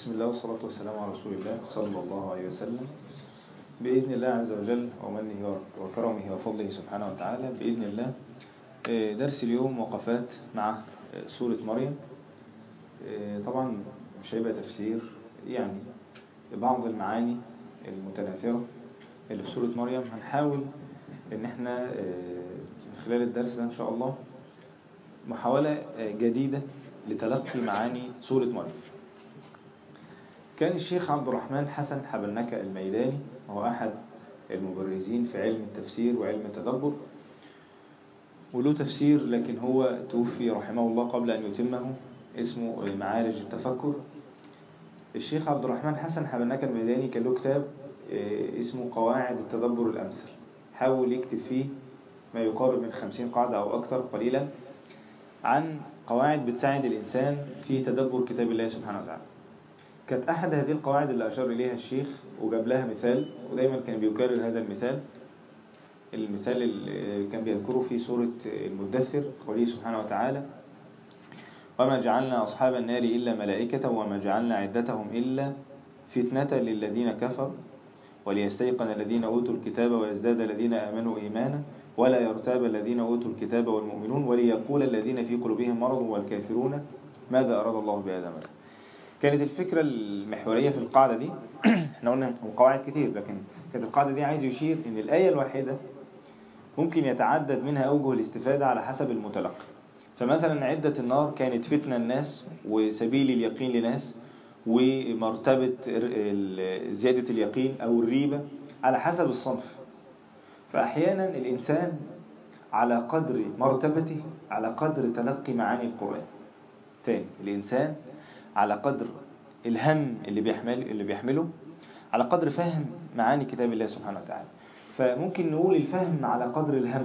بسم الله والصلاة والسلام على رسول الله صلى الله عليه وسلم بإذن الله عز وجل ومنه وكرمه وفضله سبحانه وتعالى بإذن الله درس اليوم وقفات مع سورة مريم طبعا مش هيبقى تفسير يعني بعض المعاني المتناثرة اللي في سورة مريم هنحاول ان احنا من خلال الدرس ده ان شاء الله محاولة جديدة لتلقي معاني سورة مريم كان الشيخ عبد الرحمن حسن حبلنكة الميداني وهو أحد المبرزين في علم التفسير وعلم التدبر وله تفسير لكن هو توفي رحمه الله قبل أن يتمه اسمه معارج التفكر الشيخ عبد الرحمن حسن حبلنكة الميداني كان له كتاب اسمه قواعد التدبر الأمثل حاول يكتب فيه ما يقارب من خمسين قاعدة أو أكثر قليلا عن قواعد بتساعد الإنسان في تدبر كتاب الله سبحانه وتعالى كانت أحد هذه القواعد اللي أشار إليها الشيخ وجاب لها مثال ودايما كان بيكرر هذا المثال المثال اللي كان بيذكره في سورة المدثر قوله سبحانه وتعالى وما جعلنا أصحاب النار إلا ملائكة وما جعلنا عدتهم إلا فتنة للذين كفروا وليستيقن الذين أوتوا الكتاب ويزداد الذين آمنوا إيمانا ولا يرتاب الذين أوتوا الكتاب والمؤمنون وليقول الذين في قلوبهم مرض والكافرون ماذا أراد الله بهذا مثلا كانت الفكرة المحورية في القاعدة دي احنا قلنا قواعد كتير لكن كانت القاعدة دي عايز يشير ان الآية الواحدة ممكن يتعدد منها أوجه الاستفادة على حسب المتلقي فمثلا عدة النار كانت فتنة الناس وسبيل اليقين لناس ومرتبة زيادة اليقين أو الريبة على حسب الصنف فأحيانا الإنسان على قدر مرتبته على قدر تلقي معاني القرآن تاني الإنسان على قدر الهم اللي بيحمل اللي بيحمله على قدر فهم معاني كتاب الله سبحانه وتعالى فممكن نقول الفهم على قدر الهم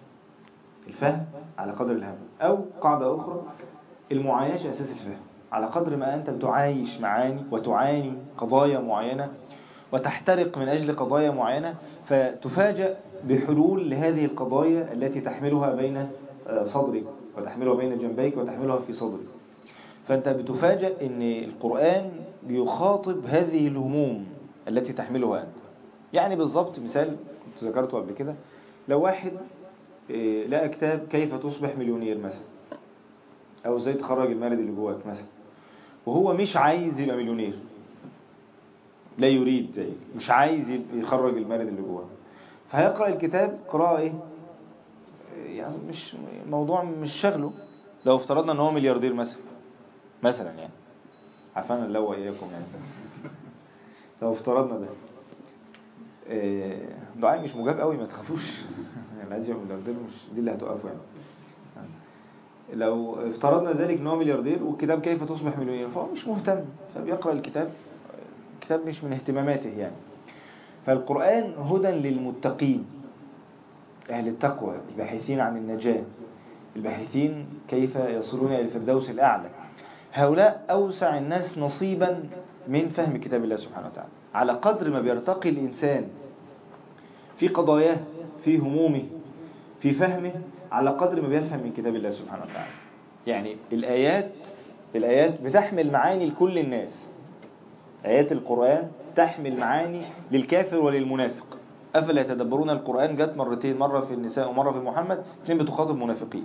الفهم على قدر الهم أو قاعدة أخرى المعايشة أساس الفهم على قدر ما أنت بتعايش معاني وتعاني قضايا معينة وتحترق من أجل قضايا معينة فتفاجأ بحلول لهذه القضايا التي تحملها بين صدرك وتحملها بين جنبيك وتحملها في صدرك فأنت بتفاجأ أن القرآن بيخاطب هذه الهموم التي تحملها أنت يعني بالضبط مثال كنت ذكرته قبل كده لو واحد لقى كتاب كيف تصبح مليونير مثلا أو ازاي تخرج المال اللي جواك مثلا وهو مش عايز يبقى مليونير لا يريد ذلك مش عايز يخرج المال اللي جواه فهيقرأ الكتاب قراءة ايه يعني مش موضوع مش شغله لو افترضنا ان هو ملياردير مثلا مثلا يعني عفانا الله واياكم يعني لو افترضنا ده دعاء مش مجاب قوي ما تخافوش يعني عايز يبقى ملياردير مش دي اللي هتوقفه يعني لو افترضنا ذلك ان هو ملياردير والكتاب كيف تصبح مليونير فهو مش مهتم فبيقرأ الكتاب الكتاب مش من اهتماماته يعني فالقرآن هدى للمتقين أهل التقوى الباحثين عن النجاة الباحثين كيف يصلون إلى الفردوس الأعلى هؤلاء أوسع الناس نصيبا من فهم كتاب الله سبحانه وتعالى على قدر ما بيرتقي الإنسان في قضاياه في همومه في فهمه على قدر ما بيفهم من كتاب الله سبحانه وتعالى يعني الآيات الآيات بتحمل معاني لكل الناس آيات القرآن تحمل معاني للكافر وللمنافق أفلا يتدبرون القرآن جت مرتين مرة في النساء ومرة في محمد اثنين بتخاطب منافقين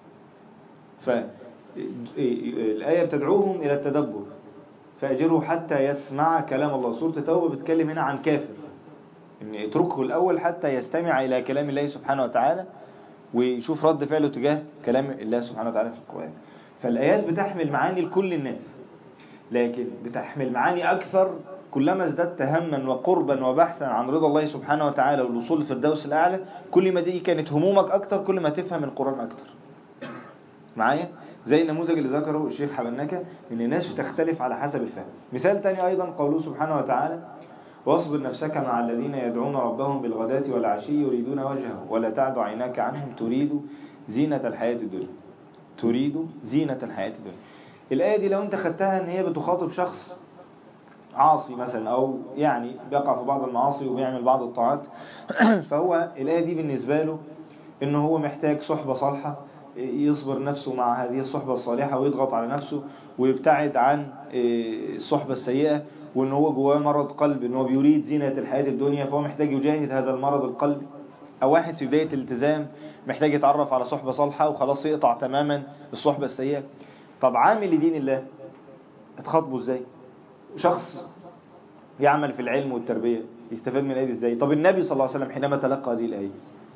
فالآية بتدعوهم إلى التدبر فأجره حتى يسمع كلام الله سورة التوبة بتكلم هنا عن كافر إن اتركه الأول حتى يستمع إلى كلام الله سبحانه وتعالى ويشوف رد فعله تجاه كلام الله سبحانه وتعالى في القرآن فالآيات بتحمل معاني لكل الناس لكن بتحمل معاني أكثر كلما ازددت هما وقربا وبحثا عن رضا الله سبحانه وتعالى والوصول للفردوس الأعلى كل ما دي كانت همومك أكثر كل ما تفهم القرآن أكثر معايا زي النموذج اللي ذكره الشيخ حبنكة ان الناس بتختلف على حسب الفهم مثال تاني أيضا قوله سبحانه وتعالى واصبر نفسك مع الذين يدعون ربهم بالغداة والعشي يريدون وجهه ولا تعد عيناك عنهم تريد زينة الحياة الدنيا تريد زينة الحياة الدنيا الآية دي لو انت خدتها ان هي بتخاطب شخص عاصي مثلا او يعني بيقع في بعض المعاصي وبيعمل بعض الطاعات فهو الآية دي بالنسبة له ان هو محتاج صحبة صالحة يصبر نفسه مع هذه الصحبة الصالحة ويضغط على نفسه ويبتعد عن الصحبة السيئة وان هو جواه مرض قلب ان هو بيريد زينة الحياة الدنيا فهو محتاج يجاهد هذا المرض القلبي او واحد في بداية الالتزام محتاج يتعرف على صحبة صالحة وخلاص يقطع تماما الصحبة السيئة طب عامل لدين الله اتخاطبه ازاي شخص يعمل في العلم والتربية يستفاد من الآية دي ازاي طب النبي صلى الله عليه وسلم حينما تلقى هذه الآية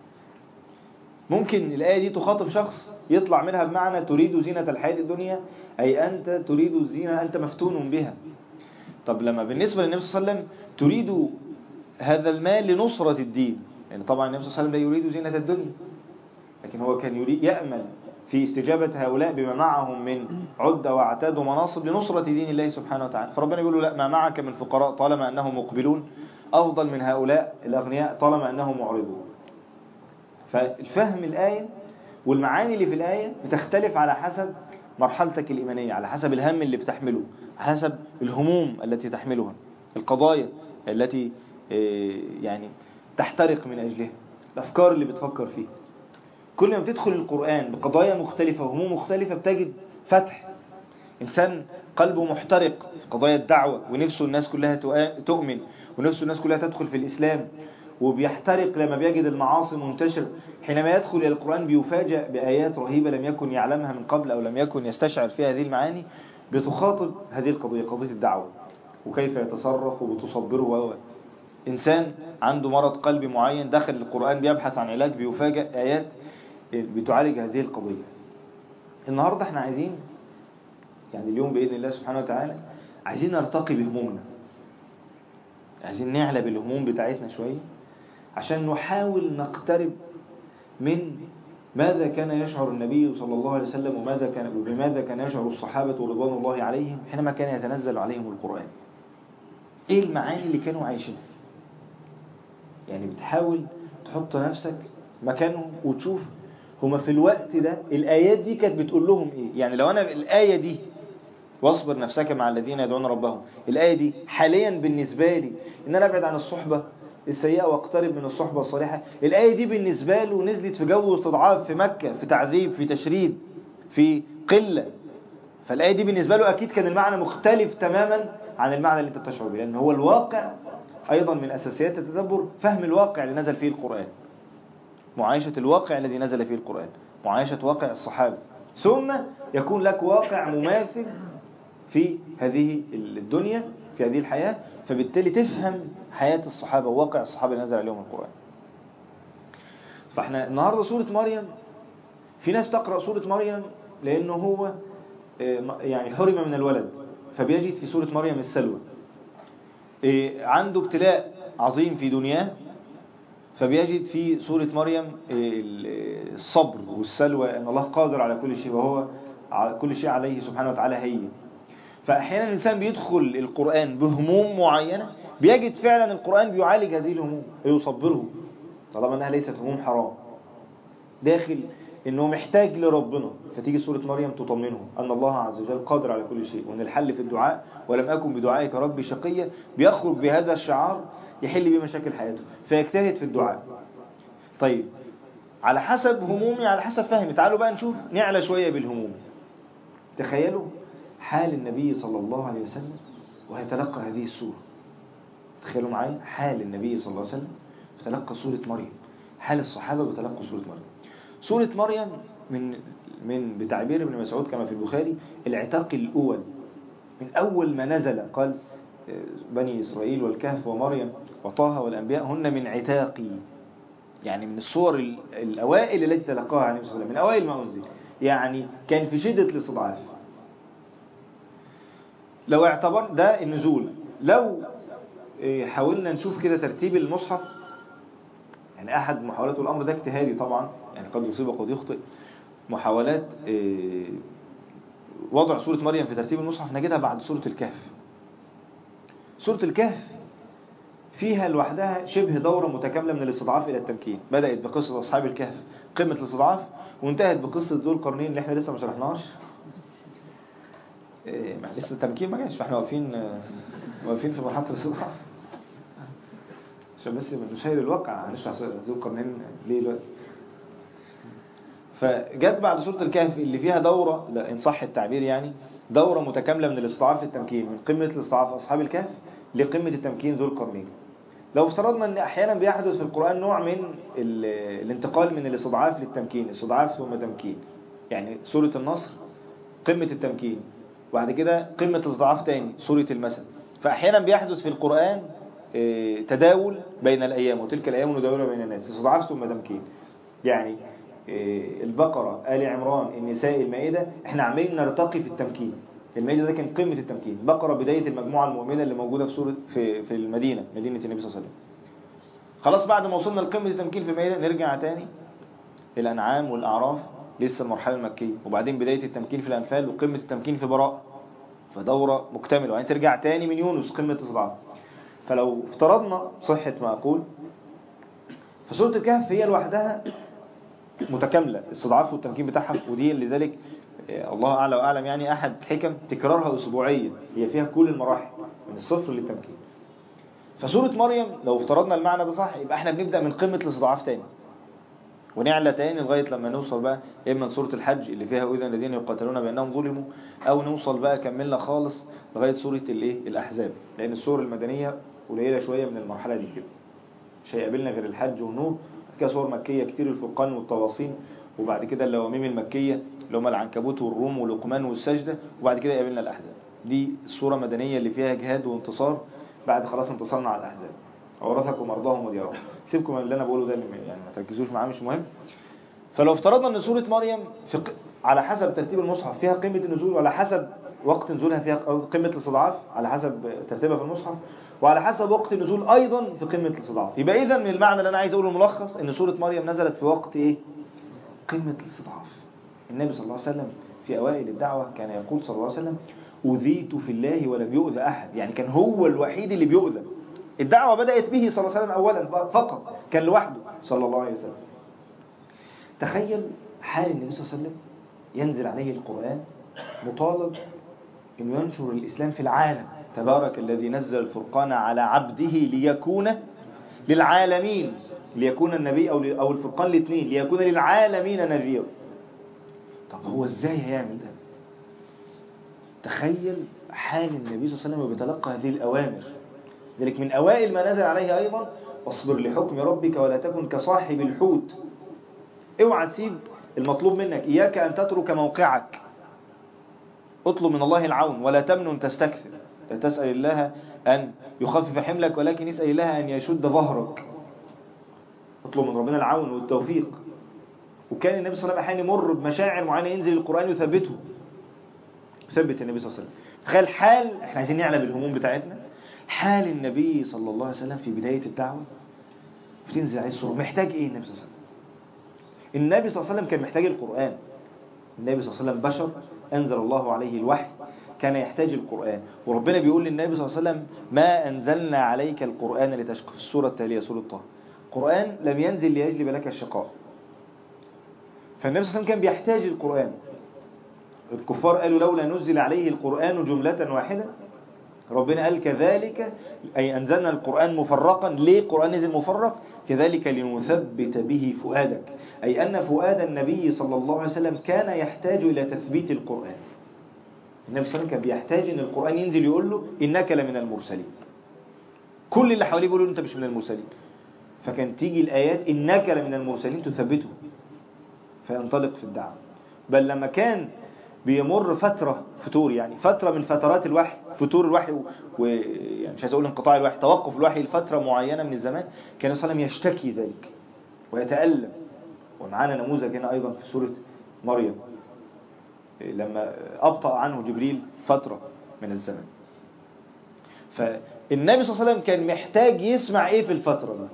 ممكن الآية دي تخاطب شخص يطلع منها بمعنى تريد زينة الحياة الدنيا أي أنت تريد الزينة أنت مفتون بها طب لما بالنسبة للنبي صلى الله عليه وسلم تريد هذا المال لنصرة الدين يعني طبعا النبي صلى الله عليه وسلم لا يريد زينة الدنيا لكن هو كان يريد يأمل في استجابة هؤلاء بما معهم من عدة وعتاد ومناصب لنصرة دين الله سبحانه وتعالى فربنا يقول له لا ما معك من فقراء طالما أنهم مقبلون أفضل من هؤلاء الأغنياء طالما أنهم معرضون فالفهم الآية والمعاني اللي في الآية بتختلف على حسب مرحلتك الإيمانية على حسب الهم اللي بتحمله على حسب الهموم التي تحملها القضايا التي يعني تحترق من أجلها الأفكار اللي بتفكر فيها كل ما بتدخل القرآن بقضايا مختلفة وهموم مختلفة بتجد فتح إنسان قلبه محترق في قضايا الدعوة ونفسه الناس كلها تؤمن ونفسه الناس كلها تدخل في الإسلام وبيحترق لما بيجد المعاصي منتشر حينما يدخل إلى القرآن بيفاجأ بآيات رهيبة لم يكن يعلمها من قبل أو لم يكن يستشعر فيها هذه المعاني بتخاطب هذه القضية قضية الدعوة وكيف يتصرف وبتصبره و إنسان عنده مرض قلبي معين دخل القرآن بيبحث عن علاج بيفاجأ آيات بتعالج هذه القضية النهاردة احنا عايزين يعني اليوم بإذن الله سبحانه وتعالى عايزين نرتقي بهمومنا عايزين نعلى بالهموم بتاعتنا شوية عشان نحاول نقترب من ماذا كان يشعر النبي صلى الله عليه وسلم وماذا كان وبماذا كان يشعر الصحابة رضوان الله عليهم حينما كان يتنزل عليهم القرآن ايه المعاني اللي كانوا عايشينها يعني بتحاول تحط نفسك مكانهم وتشوف هما في الوقت ده الآيات دي كانت بتقول لهم ايه يعني لو انا الآية دي واصبر نفسك مع الذين يدعون ربهم الآية دي حاليا بالنسبة لي ان انا ابعد عن الصحبة السيئة واقترب من الصحبة الصالحة الآية دي بالنسبة له نزلت في جو استضعاف في مكة في تعذيب في تشريد في قلة فالآية دي بالنسبة له أكيد كان المعنى مختلف تماما عن المعنى اللي انت بتشعر به لأن هو الواقع أيضا من أساسيات التدبر فهم الواقع اللي نزل فيه القرآن معايشة الواقع الذي نزل فيه القرآن معايشة واقع الصحابة ثم يكون لك واقع مماثل في هذه الدنيا في هذه الحياة فبالتالي تفهم حياة الصحابة وواقع الصحابة اللي نزل عليهم القرآن فاحنا النهاردة سورة مريم في ناس تقرأ سورة مريم لأنه هو يعني حرم من الولد فبيجد في سورة مريم السلوى عنده ابتلاء عظيم في دنياه فبيجد في سورة مريم الصبر والسلوى أن الله قادر على كل شيء وهو على كل شيء عليه سبحانه وتعالى هين فأحيانا الإنسان بيدخل القرآن بهموم معينة بيجد فعلا القرآن بيعالج هذه الهموم ويصبره طالما أنها ليست هموم حرام داخل أنه محتاج لربنا فتيجي سورة مريم تطمنه أن الله عز وجل قادر على كل شيء وأن الحل في الدعاء ولم أكن بدعائك ربي شقيا بيخرج بهذا الشعار يحل بيه مشاكل حياته فيجتهد في الدعاء طيب على حسب همومي على حسب فهمي تعالوا بقى نشوف نعلى شوية بالهموم تخيلوا حال النبي صلى الله عليه وسلم ويتلقى هذه السورة تخيلوا معايا حال النبي صلى الله عليه وسلم وتلقى سورة مريم حال الصحابة وتلقى سورة مريم سورة مريم من من بتعبير ابن مسعود كما في البخاري العتاق الأول من أول ما نزل قال بني إسرائيل والكهف ومريم وطه والأنبياء هن من عتاقي يعني من الصور الأوائل التي تلقاها عليه الصلاة والسلام من أوائل ما أنزل يعني كان في شدة الاستضعاف لو اعتبر ده النزول لو حاولنا نشوف كده ترتيب المصحف يعني أحد محاولات الأمر ده اجتهادي طبعا يعني قد يصيب وقد يخطئ محاولات وضع سورة مريم في ترتيب المصحف نجدها بعد سورة الكهف سورة الكهف فيها لوحدها شبه دورة متكاملة من الاستضعاف إلى التمكين بدأت بقصة أصحاب الكهف قمة الاستضعاف وانتهت بقصة ذو القرنين اللي احنا لسه ما شرحناش إيه لسه التمكين ما جاش فاحنا واقفين واقفين في مرحلة الاستضعاف عشان بس نشير الواقع هنشرح ذو القرنين ليه دلوقتي فجت بعد سورة الكهف اللي فيها دورة لا إن صح التعبير يعني دورة متكاملة من الاستضعاف للتمكين من قمة الاستضعاف أصحاب الكهف لقمة التمكين ذو القرنين لو افترضنا ان احيانا بيحدث في القرآن نوع من ال- الانتقال من الاستضعاف للتمكين استضعاف ثم تمكين يعني سورة النصر قمة التمكين وبعد كده قمة الاستضعاف تاني سورة المثل فاحيانا بيحدث في القرآن آه، تداول بين الايام وتلك الايام نداولها بين الناس استضعاف ثم تمكين يعني آه، البقرة آل عمران النساء المائدة احنا عمالين نرتقي في التمكين المائدة ده كان قمة التمكين بقرة بداية المجموعة المؤمنة اللي موجودة في سورة في في المدينة مدينة النبي صلى الله عليه وسلم خلاص بعد ما وصلنا لقمة التمكين في المائدة نرجع تاني الأنعام والأعراف لسه المرحلة المكية وبعدين بداية التمكين في الأنفال وقمة التمكين في براءة فدورة مكتملة وبعدين ترجع تاني من يونس قمة الإصدعاف فلو افترضنا صحة ما أقول فسورة الكهف هي لوحدها متكاملة الاستضعاف والتمكين بتاعها ودي لذلك آه، الله أعلى وأعلم يعني أحد حكم تكرارها أسبوعيا هي فيها كل المراحل من الصفر للتمكين فسورة مريم لو افترضنا المعنى ده صح يبقى احنا بنبدأ من قمة الاستضعاف تاني ونعلى تاني لغاية لما نوصل بقى إما من سورة الحج اللي فيها أذن الذين يقاتلون بأنهم ظلموا أو نوصل بقى كملنا خالص لغاية سورة الإيه الأحزاب لأن السور المدنية قليلة شوية من المرحلة دي كده مش هيقابلنا غير الحج والنور بعد كده صور مكية كتير الفرقان والطواصين وبعد كده اللواميم المكية اللي هم العنكبوت والروم ولقمان والسجدة وبعد كده يقابلنا الأحزاب دي الصورة المدنية اللي فيها جهاد وانتصار بعد خلاص انتصرنا على الأحزاب أورثكم أرضهم وديارهم سيبكم من اللي أنا بقوله ده اللي يعني ما تركزوش معاه مش مهم فلو افترضنا ان سورة مريم في ق... على حسب ترتيب المصحف فيها قمة النزول وعلى حسب وقت نزولها فيها قمة الاستضعاف على حسب ترتيبها في المصحف وعلى حسب وقت النزول ايضا في قمة الاستضعاف يبقى اذا من المعنى اللي انا عايز اقوله الملخص ان سورة مريم نزلت في وقت ايه قمة الاستضعاف النبي صلى الله عليه وسلم في اوائل الدعوة كان يقول صلى الله عليه وسلم أذيت في الله ولم يؤذى أحد يعني كان هو الوحيد اللي بيؤذى الدعوة بدأت به صلى الله عليه وسلم أولا فقط كان لوحده صلى الله عليه وسلم تخيل حال النبي صلى الله عليه وسلم ينزل عليه القرآن مطالب أن ينشر الإسلام في العالم تبارك الذي نزل الفرقان على عبده ليكون للعالمين ليكون النبي أو أو الفرقان الاثنين ليكون للعالمين نذير طب هو ازاي هيعمل ده تخيل حال النبي صلى الله عليه وسلم وبيتلقى هذه الأوامر ذلك من أوائل ما نزل عليه أيضا واصبر لحكم ربك ولا تكن كصاحب الحوت اوعى تسيب المطلوب منك إياك أن تترك موقعك اطلب من الله العون ولا تمنن تستكثر لا تسأل الله أن يخفف حملك ولكن اسأل الله أن يشد ظهرك اطلب من ربنا العون والتوفيق وكان النبي صلى الله عليه وسلم أحيانا يمر بمشاعر معينة ينزل القرآن يثبته يثبت النبي صلى الله عليه وسلم تخيل حال احنا عايزين نعلم الهموم بتاعتنا حال النبي صلى الله عليه وسلم في بداية الدعوة بتنزل عليه الصورة محتاج ايه النبي صلى الله عليه وسلم النبي صلى الله عليه وسلم كان محتاج القرآن النبي صلى الله عليه وسلم بشر أنزل الله عليه الوحي كان يحتاج القرآن وربنا بيقول للنبي صلى الله عليه وسلم ما أنزلنا عليك القرآن لتشقى في السورة التالية سورة طه القرآن لم ينزل ليجلب لك الشقاء فالنبي صلى الله عليه وسلم كان بيحتاج القرآن الكفار قالوا لولا نزل عليه القرآن جملة واحدة ربنا قال كذلك أي أنزلنا القرآن مفرقا ليه القرآن نزل مفرق كذلك لنثبت به فؤادك أي أن فؤاد النبي صلى الله عليه وسلم كان يحتاج إلى تثبيت القرآن النبي صلى الله عليه وسلم كان بيحتاج أن القرآن ينزل يقول له إنك لمن المرسلين كل اللي حواليه بيقولوا له أنت مش من المرسلين فكان تيجي الآيات إنك لمن المرسلين تثبته فينطلق في الدعوة بل لما كان بيمر فترة فتور يعني فترة من فترات الوحي فتور الوحي ويعني مش عايز اقول انقطاع الوحي توقف الوحي لفترة معينة من الزمان كان صلى الله عليه وسلم يشتكي ذلك ويتألم ومعانا نموذج هنا ايضا في سورة مريم لما ابطأ عنه جبريل فترة من الزمان فالنبي صلى الله عليه وسلم كان محتاج يسمع ايه في الفترة دي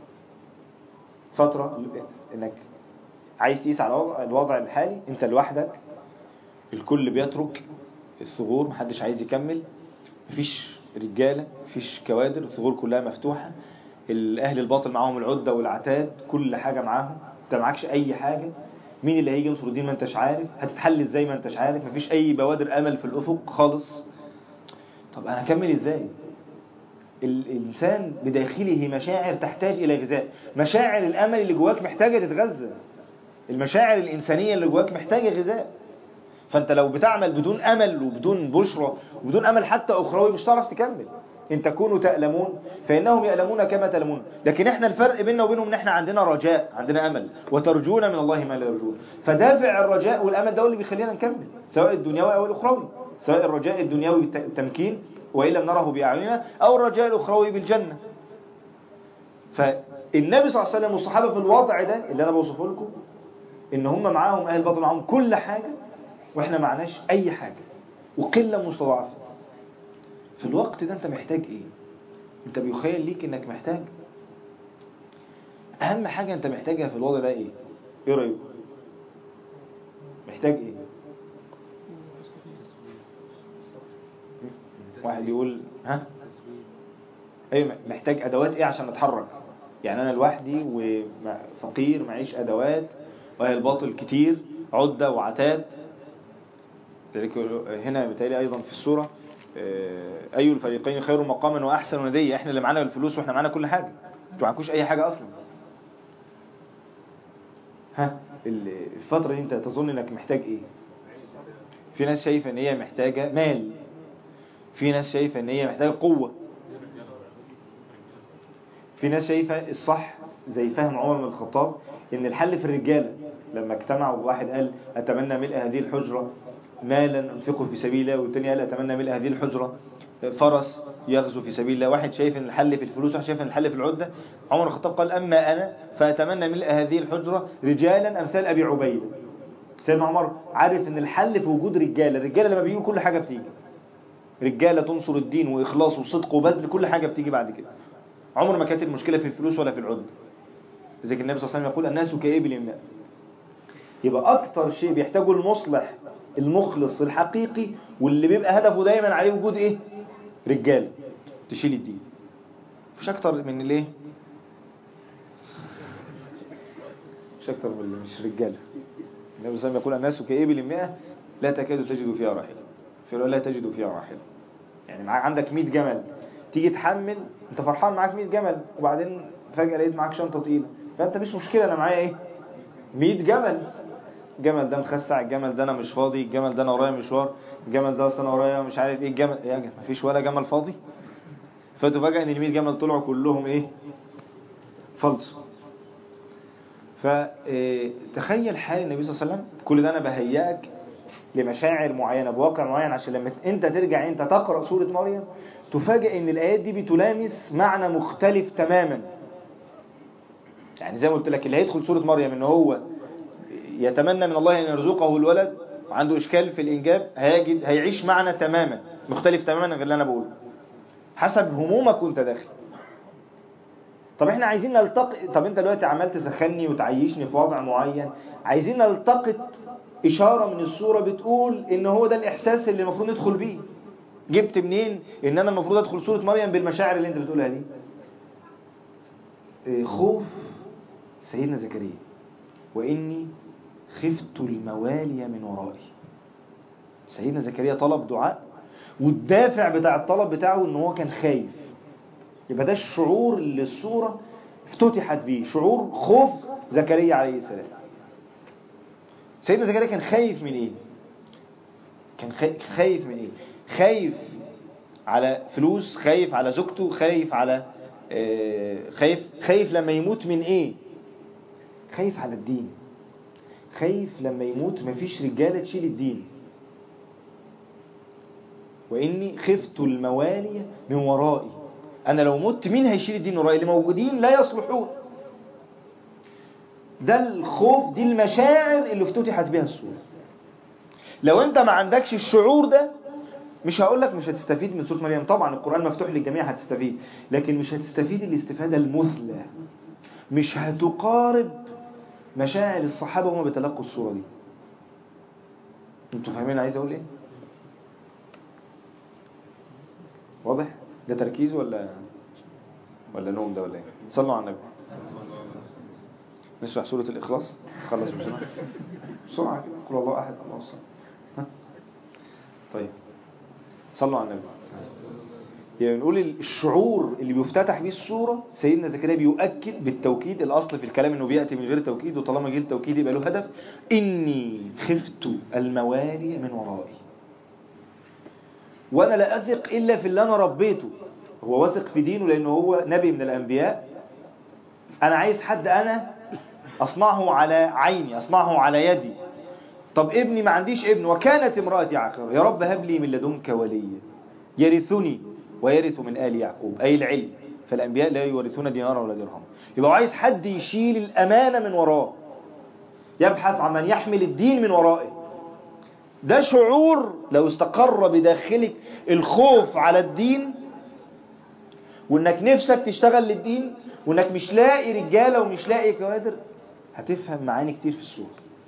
فترة انك عايز تقيس على الوضع الحالي انت لوحدك الكل بيترك الثغور محدش عايز يكمل مفيش رجالة مفيش كوادر الثغور كلها مفتوحة الأهل الباطل معاهم العدة والعتاد كل حاجة معاهم انت معكش أي حاجة مين اللي هيجي ينصر الدين ما انتش عارف هتتحل ازاي ما انتش عارف مفيش أي بوادر أمل في الأفق خالص طب أنا أكمل ازاي الإنسان بداخله مشاعر تحتاج إلى غذاء مشاعر الأمل اللي جواك محتاجة تتغذى المشاعر الإنسانية اللي جواك محتاجة غذاء فأنت لو بتعمل بدون أمل وبدون بشرى وبدون أمل حتى أخروي مش هتعرف تكمل إن تكونوا تألمون فإنهم يألمون كما تألمون لكن إحنا الفرق بيننا وبينهم إن إحنا عندنا رجاء عندنا أمل وترجون من الله ما لا يرجون فدافع الرجاء والأمل ده هو اللي بيخلينا نكمل سواء الدنيوي أو الأخروي سواء الرجاء الدنيوي التمكين وإن لم نره بأعيننا أو الرجاء الأخروي بالجنة فالنبي صلى الله عليه وسلم والصحابة في الوضع ده اللي أنا بوصفه لكم إن هم معاهم أهل الباطل معاهم كل حاجة وإحنا معناش أي حاجة وقلة مستضعفة في الوقت ده أنت محتاج إيه أنت بيخيل ليك إنك محتاج أهم حاجة أنت محتاجها في الوضع ده إيه إيه رأيك محتاج إيه واحد يقول ها ايوه محتاج ادوات ايه عشان اتحرك يعني انا لوحدي وفقير معيش ادوات واهل الباطل كتير عدة وعتاد ذلك هنا بتالي ايضا في السورة اي الفريقين خير مقاما واحسن ندية احنا اللي معانا الفلوس واحنا معانا كل حاجة انتوا معاكوش اي حاجة اصلا ها الفترة دي انت تظن انك محتاج ايه في ناس شايفة ان هي محتاجة مال في ناس شايفة ان هي محتاجة قوة في ناس شايفة الصح زي فهم عمر بن الخطاب ان الحل في الرجالة لما اجتمعوا واحد قال اتمنى ملء هذه الحجرة مالا انفقه في سبيل الله والتاني قال اتمنى ملء هذه الحجرة فرس يغزو في سبيل الله واحد شايف ان الحل في الفلوس واحد شايف ان الحل في العدة عمر الخطاب قال اما انا فاتمنى ملء هذه الحجرة رجالا امثال ابي عبيدة سيدنا عمر عارف ان الحل في وجود رجالة الرجالة لما بيجوا كل حاجة بتيجي رجالة تنصر الدين وإخلاص وصدق وبذل كل حاجة بتيجي بعد كده عمر ما كانت المشكلة في الفلوس ولا في العد زي النبي صلى الله عليه وسلم يقول الناس كإبل الماء يبقى أكتر شيء بيحتاجه المصلح المخلص الحقيقي واللي بيبقى هدفه دايما عليه وجود إيه رجال تشيل الدين مفيش أكتر من الايه مش أكتر من اللي مش رجال النبي صلى الله عليه وسلم يقول الناس كإبل الماء لا تكاد تجد فيها راحلة في لا تجد فيها راحلة يعني معاك عندك 100 جمل تيجي تحمل انت فرحان معاك 100 جمل وبعدين فجأة لقيت معاك شنطة تقيلة فانت مش مشكلة انا معايا ايه 100 جمل الجمل ده مخسع الجمل ده انا مش فاضي الجمل ده انا ورايا مشوار الجمل ده اصل انا ورايا مش عارف ايه الجمل يا جمل مفيش ولا جمل فاضي فتفاجئ ان ال 100 جمل طلعوا كلهم ايه فلسوا فتخيل حال النبي صلى الله عليه وسلم كل ده انا بهيئك لمشاعر معينة بواقع معين عشان لما انت ترجع انت تقرأ سورة مريم تفاجئ ان الايات دي بتلامس معنى مختلف تماما يعني زي ما قلت لك اللي هيدخل سورة مريم ان هو يتمنى من الله ان يرزقه الولد وعنده اشكال في الانجاب هيجد هيعيش معنى تماما مختلف تماما غير اللي انا بقوله حسب همومك وانت داخل طب احنا عايزين نلتقط طب انت دلوقتي عمال تسخني وتعيشني في وضع معين عايزين نلتقط إشارة من الصورة بتقول إن هو ده الإحساس اللي المفروض ندخل بيه جبت منين إن أنا المفروض أدخل سورة مريم بالمشاعر اللي أنت بتقولها دي خوف سيدنا زكريا وإني خفت الموالي من ورائي سيدنا زكريا طلب دعاء والدافع بتاع الطلب بتاعه إن هو كان خايف يبقى ده الشعور اللي الصورة افتتحت بيه شعور خوف زكريا عليه السلام سيدنا زكريا كان خايف من ايه كان خايف من ايه خايف على فلوس خايف على زوجته خايف على آه خايف خايف لما يموت من ايه خايف على الدين خايف لما يموت مفيش رجالة تشيل الدين وإني خفت الموالي من ورائي أنا لو مت مين هيشيل الدين ورائي اللي موجودين لا يصلحون ده الخوف دي المشاعر اللي افتتحت بها السورة لو انت ما عندكش الشعور ده مش هقول لك مش هتستفيد من سورة مريم طبعا القرآن مفتوح للجميع هتستفيد لكن مش هتستفيد الاستفادة المثلى مش هتقارب مشاعر الصحابة وهم بيتلقوا السورة دي انتوا فاهمين عايز اقول ايه واضح ده تركيز ولا ولا نوم ده ولا ايه صلوا على النبي نشرح سورة الإخلاص خلص بسرعة بسرعة كده قل الله أحد الله الصمد طيب صلوا على النبي يعني نقول الشعور اللي بيفتتح بيه الصورة سيدنا زكريا بيؤكد بالتوكيد الأصل في الكلام أنه بيأتي من غير توكيد وطالما جه التوكيد يبقى له هدف إني خفت الموالي من ورائي وأنا لا أثق إلا في اللي أنا ربيته هو واثق في دينه لأنه هو نبي من الأنبياء أنا عايز حد أنا أصنعه على عيني أصنعه على يدي طب ابني ما عنديش ابن وكانت امرأتي عاقرة يا رب هب لي من لدنك وليا يرثني ويرث من آل يعقوب أي العلم فالأنبياء لا يورثون دينارا ولا درهم يبقى عايز حد يشيل الأمانة من وراه يبحث عن من يحمل الدين من ورائه ده شعور لو استقر بداخلك الخوف على الدين وانك نفسك تشتغل للدين وانك مش لاقي رجالة ومش لاقي كوادر هتفهم معاني كتير في السورة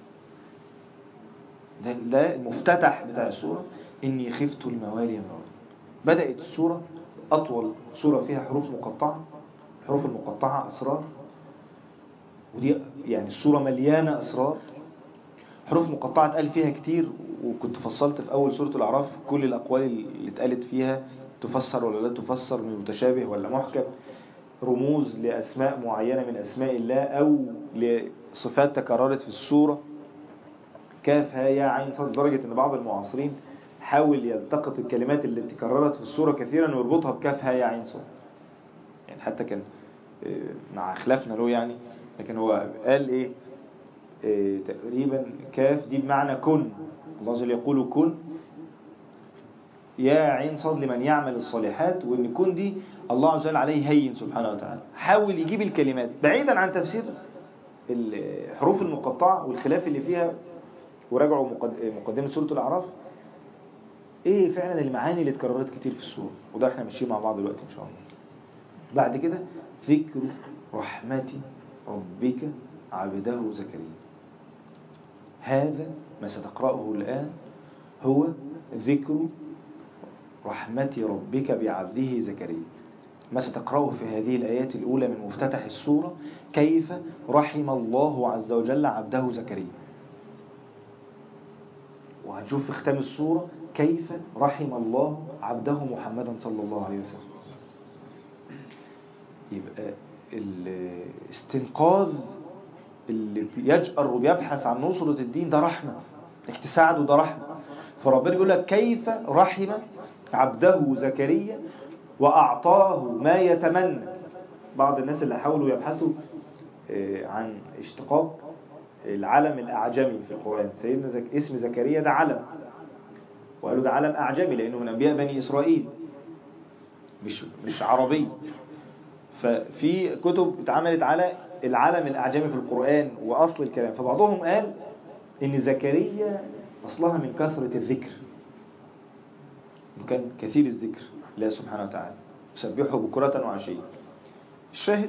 ده, ده المفتتح بتاع السورة إني خفت الموالي من ورائي بدأت السورة أطول سورة فيها حروف مقطعة الحروف المقطعة أسرار ودي يعني السورة مليانة أسرار حروف مقطعة اتقال فيها كتير وكنت فصلت في أول سورة الأعراف كل الأقوال اللي اتقالت فيها تفسر ولا لا تفسر من متشابه ولا محكم رموز لأسماء معينة من أسماء الله أو لصفات تكررت في السورة كاف ها يا عين صاد لدرجة أن بعض المعاصرين حاول يلتقط الكلمات اللي تكررت في السورة كثيرا ويربطها بكاف ها يا عين صاد يعني حتى كان مع خلافنا له يعني لكن هو قال ايه, إيه تقريبا كاف دي بمعنى كن الله جل يقول كن يا عين صاد لمن يعمل الصالحات وان كن دي الله عز وجل عليه هين سبحانه وتعالى حاول يجيب الكلمات بعيدا عن تفسير الحروف المقطعة والخلاف اللي فيها وراجعوا مقدمة سورة الأعراف ايه فعلا المعاني اللي اتكررت كتير في السورة وده احنا ماشيين مع بعض دلوقتي ان شاء الله بعد كده ذكر رحمة ربك عبده زكريا هذا ما ستقرأه الآن هو ذكر رحمة ربك بعبده زكريا ما ستقرأه في هذه الآيات الأولى من مفتتح السورة كيف رحم الله عز وجل عبده زكريا وهنشوف في ختام السورة كيف رحم الله عبده محمدا صلى الله عليه وسلم يبقى الاستنقاذ اللي يجأر وبيبحث عن نصرة الدين ده رحمة انك تساعده ده رحمة فربنا بيقول لك كيف رحم عبده زكريا وأعطاه ما يتمنى بعض الناس اللي حاولوا يبحثوا عن اشتقاق العلم الأعجمي في القرآن سيدنا زك... اسم زكريا ده علم وقالوا ده علم أعجمي لأنه من أنبياء بني إسرائيل مش, مش عربي ففي كتب اتعملت على العلم الأعجمي في القرآن وأصل الكلام فبعضهم قال إن زكريا أصلها من كثرة الذكر كان كثير الذكر الله سبحانه وتعالى سبحه بكرة وعشية الشاهد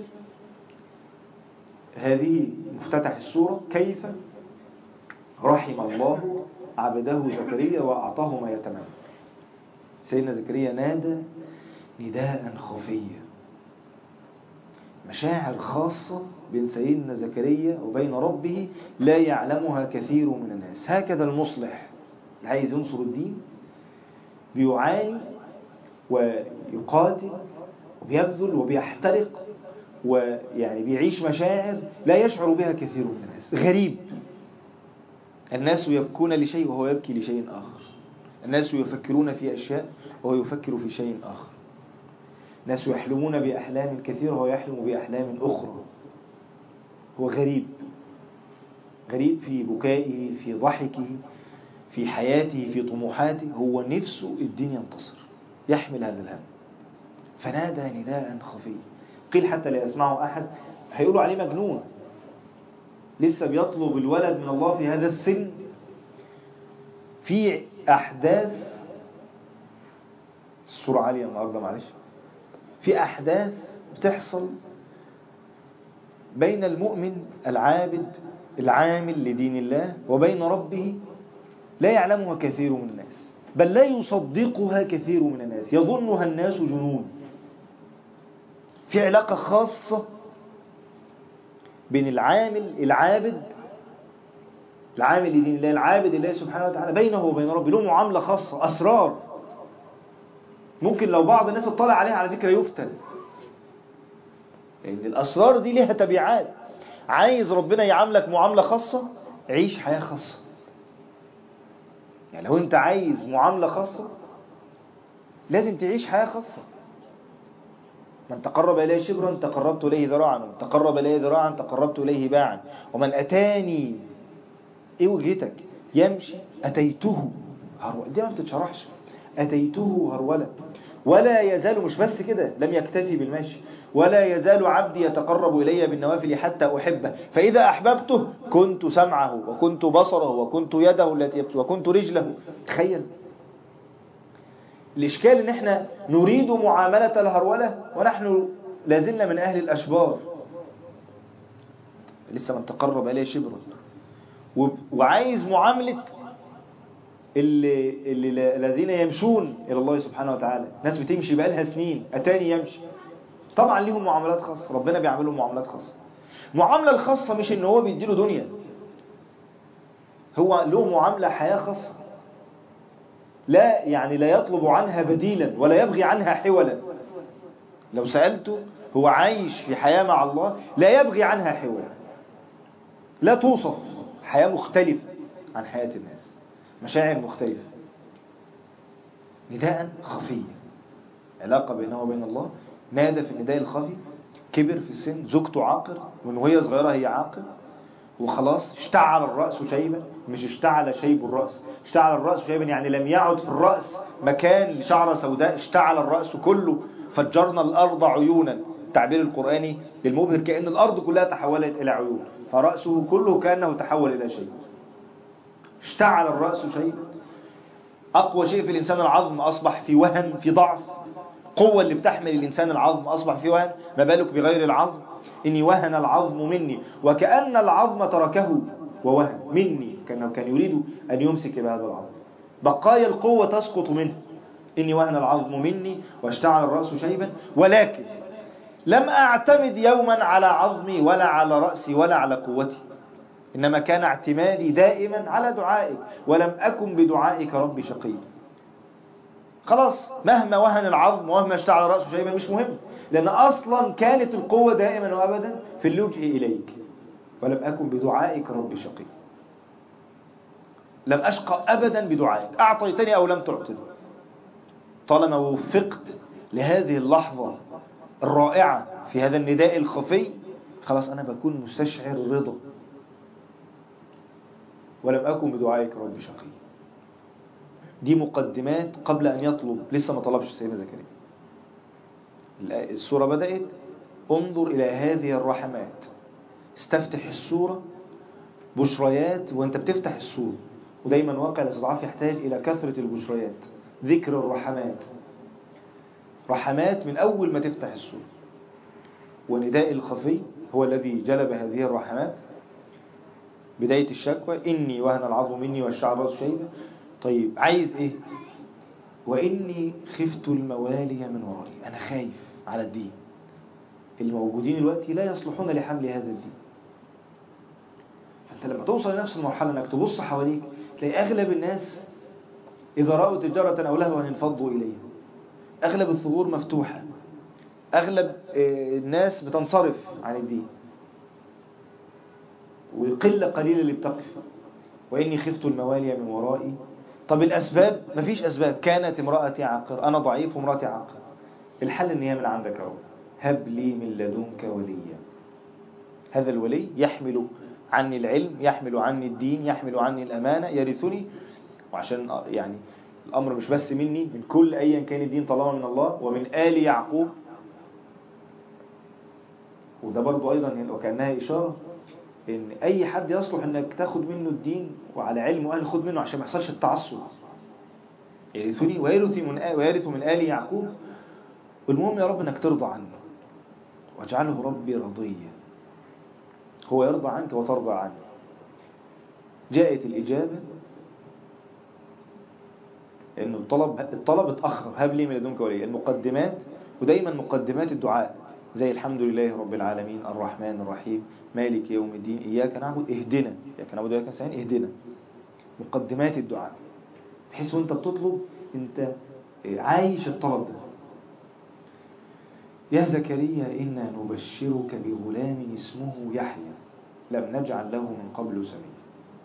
هذه مفتتح السورة كيف رحم الله عبده زكريا وأعطاه ما يتمنى سيدنا زكريا نادى نداء خفيا مشاعر خاصة بين سيدنا زكريا وبين ربه لا يعلمها كثير من الناس هكذا المصلح اللي عايز ينصر الدين بيعاني ويقاتل وبيبذل وبيحترق ويعني بيعيش مشاعر لا يشعر بها كثير من الناس غريب الناس يبكون لشيء وهو يبكي لشيء آخر الناس يفكرون في أشياء وهو يفكر في شيء آخر الناس يحلمون بأحلام كثيرة وهو يحلم بأحلام أخرى هو غريب غريب في بكائه في ضحكه في حياته في طموحاته هو نفسه الدين ينتصر يحمل هذا الهم فنادى نداء خفي قيل حتى لا يسمعه أحد هيقولوا عليه مجنون لسه بيطلب الولد من الله في هذا السن في أحداث الصورة عالية النهارده معلش في أحداث بتحصل بين المؤمن العابد العامل لدين الله وبين ربه لا يعلمها كثير من الناس بل لا يصدقها كثير من الناس يظنها الناس جنون في علاقة خاصة بين العامل العابد العامل لدين الله العابد الله سبحانه وتعالى بينه وبين ربه له معاملة خاصة أسرار ممكن لو بعض الناس اطلع عليها على فكرة يفتن لأن الأسرار دي ليها تبعات عايز ربنا يعاملك معاملة خاصة عيش حياة خاصة يعني لو انت عايز معاملة خاصة لازم تعيش حياة خاصة من تقرب إليه شبرا تقربت إليه ذراعا ومن تقرب إليه ذراعا تقربت إليه باعا ومن أتاني إيه وجهتك يمشي أتيته هرولة دي ما بتتشرحش أتيته هرولة ولا يزال مش بس كده لم يكتفي بالمشي ولا يزال عبدي يتقرب إلي بالنوافل حتى أحبه فإذا أحببته كنت سمعه وكنت بصره وكنت يده التي يبت وكنت رجله تخيل الإشكال إن إحنا نريد معاملة الهرولة ونحن لازلنا من أهل الأشبار لسه من تقرب إليه شبرا وعايز معاملة اللي, اللي الذين يمشون إلى الله سبحانه وتعالى ناس بتمشي بقالها سنين أتاني يمشي طبعا ليهم معاملات خاصة ربنا بيعملهم معاملات خاصة المعاملة الخاصة مش إن هو بيديله دنيا هو له معاملة حياة خاصة لا يعني لا يطلب عنها بديلا ولا يبغي عنها حولا لو سألته هو عايش في حياة مع الله لا يبغي عنها حولا لا توصف حياة مختلفة عن حياة الناس مشاعر مختلفة نداء خفيا علاقة بينه وبين الله نادى في النداء الخفي كبر في السن زوجته عاقر من وهي صغيرة هي عاقر وخلاص اشتعل الرأس شيبا مش اشتعل شيب الرأس اشتعل الرأس شيبا يعني لم يعد في الرأس مكان لشعرة سوداء اشتعل الرأس كله فجرنا الأرض عيونا التعبير القرآني للمبهر كأن الأرض كلها تحولت إلى عيون فرأسه كله كأنه تحول إلى شيء اشتعل الرأس شيبا أقوى شيء في الإنسان العظم أصبح في وهن في ضعف قوة اللي بتحمل الإنسان العظم أصبح في وهن ما بالك بغير العظم إني وهن العظم مني وكأن العظم تركه ووهن مني كأنه كان يريد أن يمسك بهذا العظم بقايا القوة تسقط منه إني وهن العظم مني واشتعل الرأس شيبا ولكن لم أعتمد يوما على عظمي ولا على رأسي ولا على قوتي إنما كان اعتمادي دائما على دعائك ولم أكن بدعائك ربي شقي خلاص مهما وهن العظم ومهما اشتعل رأسه شيبا مش مهم لأن أصلا كانت القوة دائما وأبدا في اللجء إليك ولم أكن بدعائك ربي شقي لم أشقى أبدا بدعائك أعطيتني أو لم تعطني طالما وفقت لهذه اللحظة الرائعة في هذا النداء الخفي خلاص أنا بكون مستشعر الرضا ولم أكن بدعائك ربي شقي دي مقدمات قبل أن يطلب لسه ما طلبش سيدنا زكريا السورة بدأت انظر إلى هذه الرحمات استفتح السورة بشريات وانت بتفتح السورة ودايما واقع الاستضعاف يحتاج إلى كثرة البشريات ذكر الرحمات رحمات من أول ما تفتح السورة ونداء الخفي هو الذي جلب هذه الرحمات بداية الشكوى إني وهن العظم مني والشعر رأس شيبة طيب عايز إيه وإني خفت الموالي من ورائي أنا خايف على الدين الموجودين دلوقتي لا يصلحون لحمل هذا الدين فأنت لما توصل لنفس المرحلة أنك تبص حواليك تلاقي أغلب الناس إذا رأوا تجارة أو لهوا انفضوا إليها أغلب الثغور مفتوحة أغلب الناس بتنصرف عن الدين والقلة قليلة اللي بتقف وإني خفت الموالي من ورائي طب الأسباب مفيش أسباب كانت امرأتي عاقر أنا ضعيف وامرأتي عاقر الحل إن هي من عندك أهو هب لي من لدنك وليا هذا الولي يحمل عني العلم يحمل عني الدين يحمل عني الأمانة يرثني وعشان يعني الأمر مش بس مني من كل أيا كان الدين طالما من الله ومن آل يعقوب وده برضو أيضا وكأنها إشارة ان اي حد يصلح انك تاخد منه الدين وعلى علم واهل خد منه عشان ما يحصلش التعصب يرثني ويرث من آل ويرث من آل يعقوب والمهم يا رب انك ترضى عنه واجعله ربي رضيا هو يرضى عنك وترضى عنه جاءت الإجابة انه الطلب الطلب اتأخر هب لي من لدنك ولي المقدمات ودايما مقدمات الدعاء زي الحمد لله رب العالمين الرحمن الرحيم مالك يوم الدين إياك نعبد اهدنا إياك نعبد وإياك نستعين اهدنا مقدمات الدعاء بحيث وانت بتطلب انت عايش الطلب ده يا زكريا إنا نبشرك بغلام اسمه يحيى لم نجعل له من قبل سميا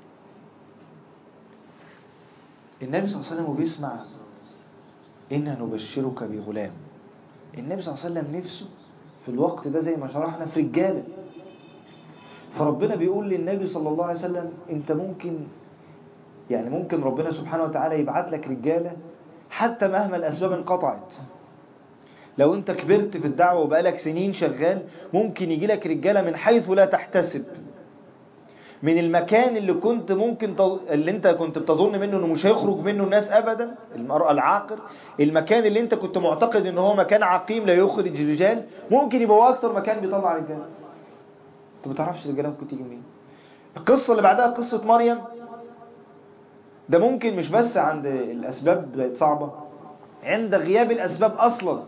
النبي صلى الله عليه وسلم بيسمع إنا نبشرك بغلام النبي صلى الله عليه وسلم نفسه في الوقت ده زي ما شرحنا في رجالة فربنا بيقول للنبي صلى الله عليه وسلم انت ممكن يعني ممكن ربنا سبحانه وتعالى يبعت لك رجالة حتى مهما الأسباب انقطعت لو انت كبرت في الدعوة وبقالك سنين شغال ممكن يجي لك رجالة من حيث لا تحتسب من المكان اللي كنت ممكن ت... اللي انت كنت بتظن منه انه مش هيخرج منه الناس ابدا المرأة العاقر المكان اللي انت كنت معتقد ان هو مكان عقيم لا يخرج رجال ممكن يبقى هو اكتر مكان بيطلع رجال انت ما تعرفش الرجاله ممكن تيجي منين القصة اللي بعدها قصة مريم ده ممكن مش بس عند الاسباب بقت صعبة عند غياب الاسباب اصلا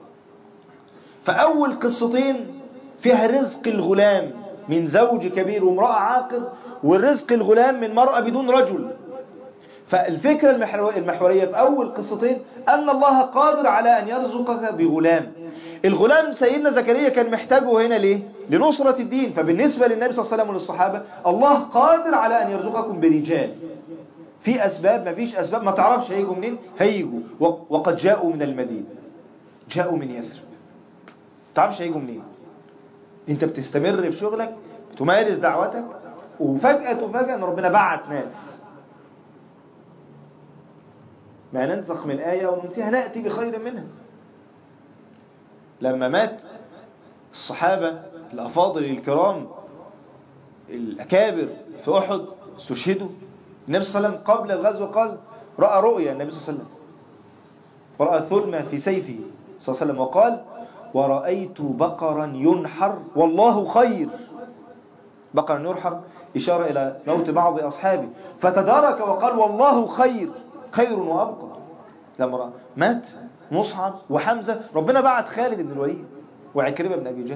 فاول قصتين فيها رزق الغلام من زوج كبير وامرأة عاقر والرزق الغلام من مرأة بدون رجل فالفكرة المحورية في أول قصتين أن الله قادر على أن يرزقك بغلام الغلام سيدنا زكريا كان محتاجه هنا ليه؟ لنصرة الدين فبالنسبة للنبي صلى الله عليه وسلم وللصحابة الله قادر على أن يرزقكم برجال في أسباب ما فيش أسباب ما تعرفش هيجوا منين هيجوا وقد جاءوا من المدينة جاءوا من يثرب تعرفش هيجوا منين انت بتستمر في شغلك تمارس دعوتك وفجأة تفاجأ ان ربنا بعت ناس ما ننسخ من آية وننسيها نأتي بخير منها لما مات الصحابة الأفاضل الكرام الأكابر في أحد استشهدوا النبي صلى الله عليه وسلم قبل الغزو قال رأى رؤيا النبي صلى الله عليه وسلم ورأى ثلمة في سيفه صلى الله عليه وسلم وقال ورأيت بقرا ينحر والله خير بقرا ينحر إشارة إلى موت بعض أصحابه فتدارك وقال والله خير خير وأبقى لما رأى مات مصعب وحمزة ربنا بعت خالد بن الوليد وعكرمة بن أبي جهل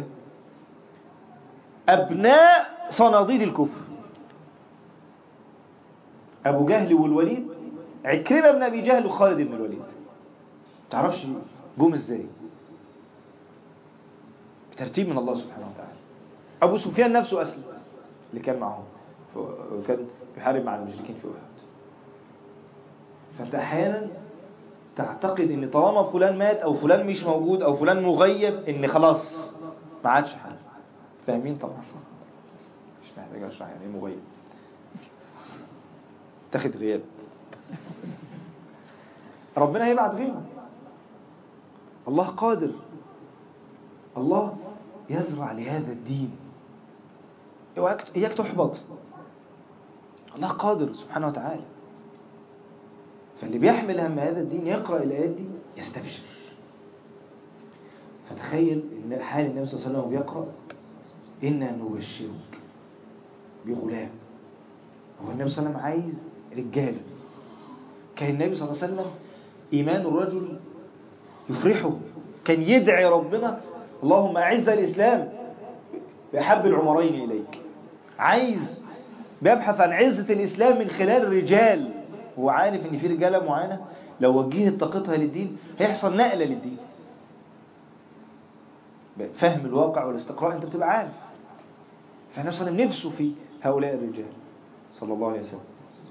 أبناء صناديد الكفر أبو جهل والوليد عكرمة بن أبي جهل وخالد بن الوليد تعرفش جم ازاي ترتيب من الله سبحانه وتعالى أبو سفيان نفسه أسلم اللي كان معهم وكان بيحارب مع المشركين في أحد فأنت أحيانا تعتقد ان طالما فلان مات او فلان مش موجود او فلان مغيب ان خلاص ما عادش حل فاهمين طبعا مش محتاج اشرح يعني ايه مغيب تاخد غياب ربنا هيبعت غيره الله قادر الله يزرع لهذا الدين إياك تحبط الله قادر سبحانه وتعالى فاللي بيحمل هم هذا الدين يقرأ الآيات دي يستبشر فتخيل إن حال النبي صلى الله عليه وسلم بيقرأ إنا نبشرك بغلام هو النبي صلى الله عليه وسلم عايز رجاله كان النبي صلى الله عليه وسلم إيمان الرجل يفرحه كان يدعي ربنا اللهم أعز الإسلام بأحب العمرين إليك عايز بيبحث عن عزة الإسلام من خلال الرجال هو عارف ان في رجالة معينة لو وجهت طاقتها للدين هيحصل نقلة للدين فهم الواقع والاستقراء انت بتبقى عارف فاحنا صلى نفسه في هؤلاء الرجال صلى الله عليه وسلم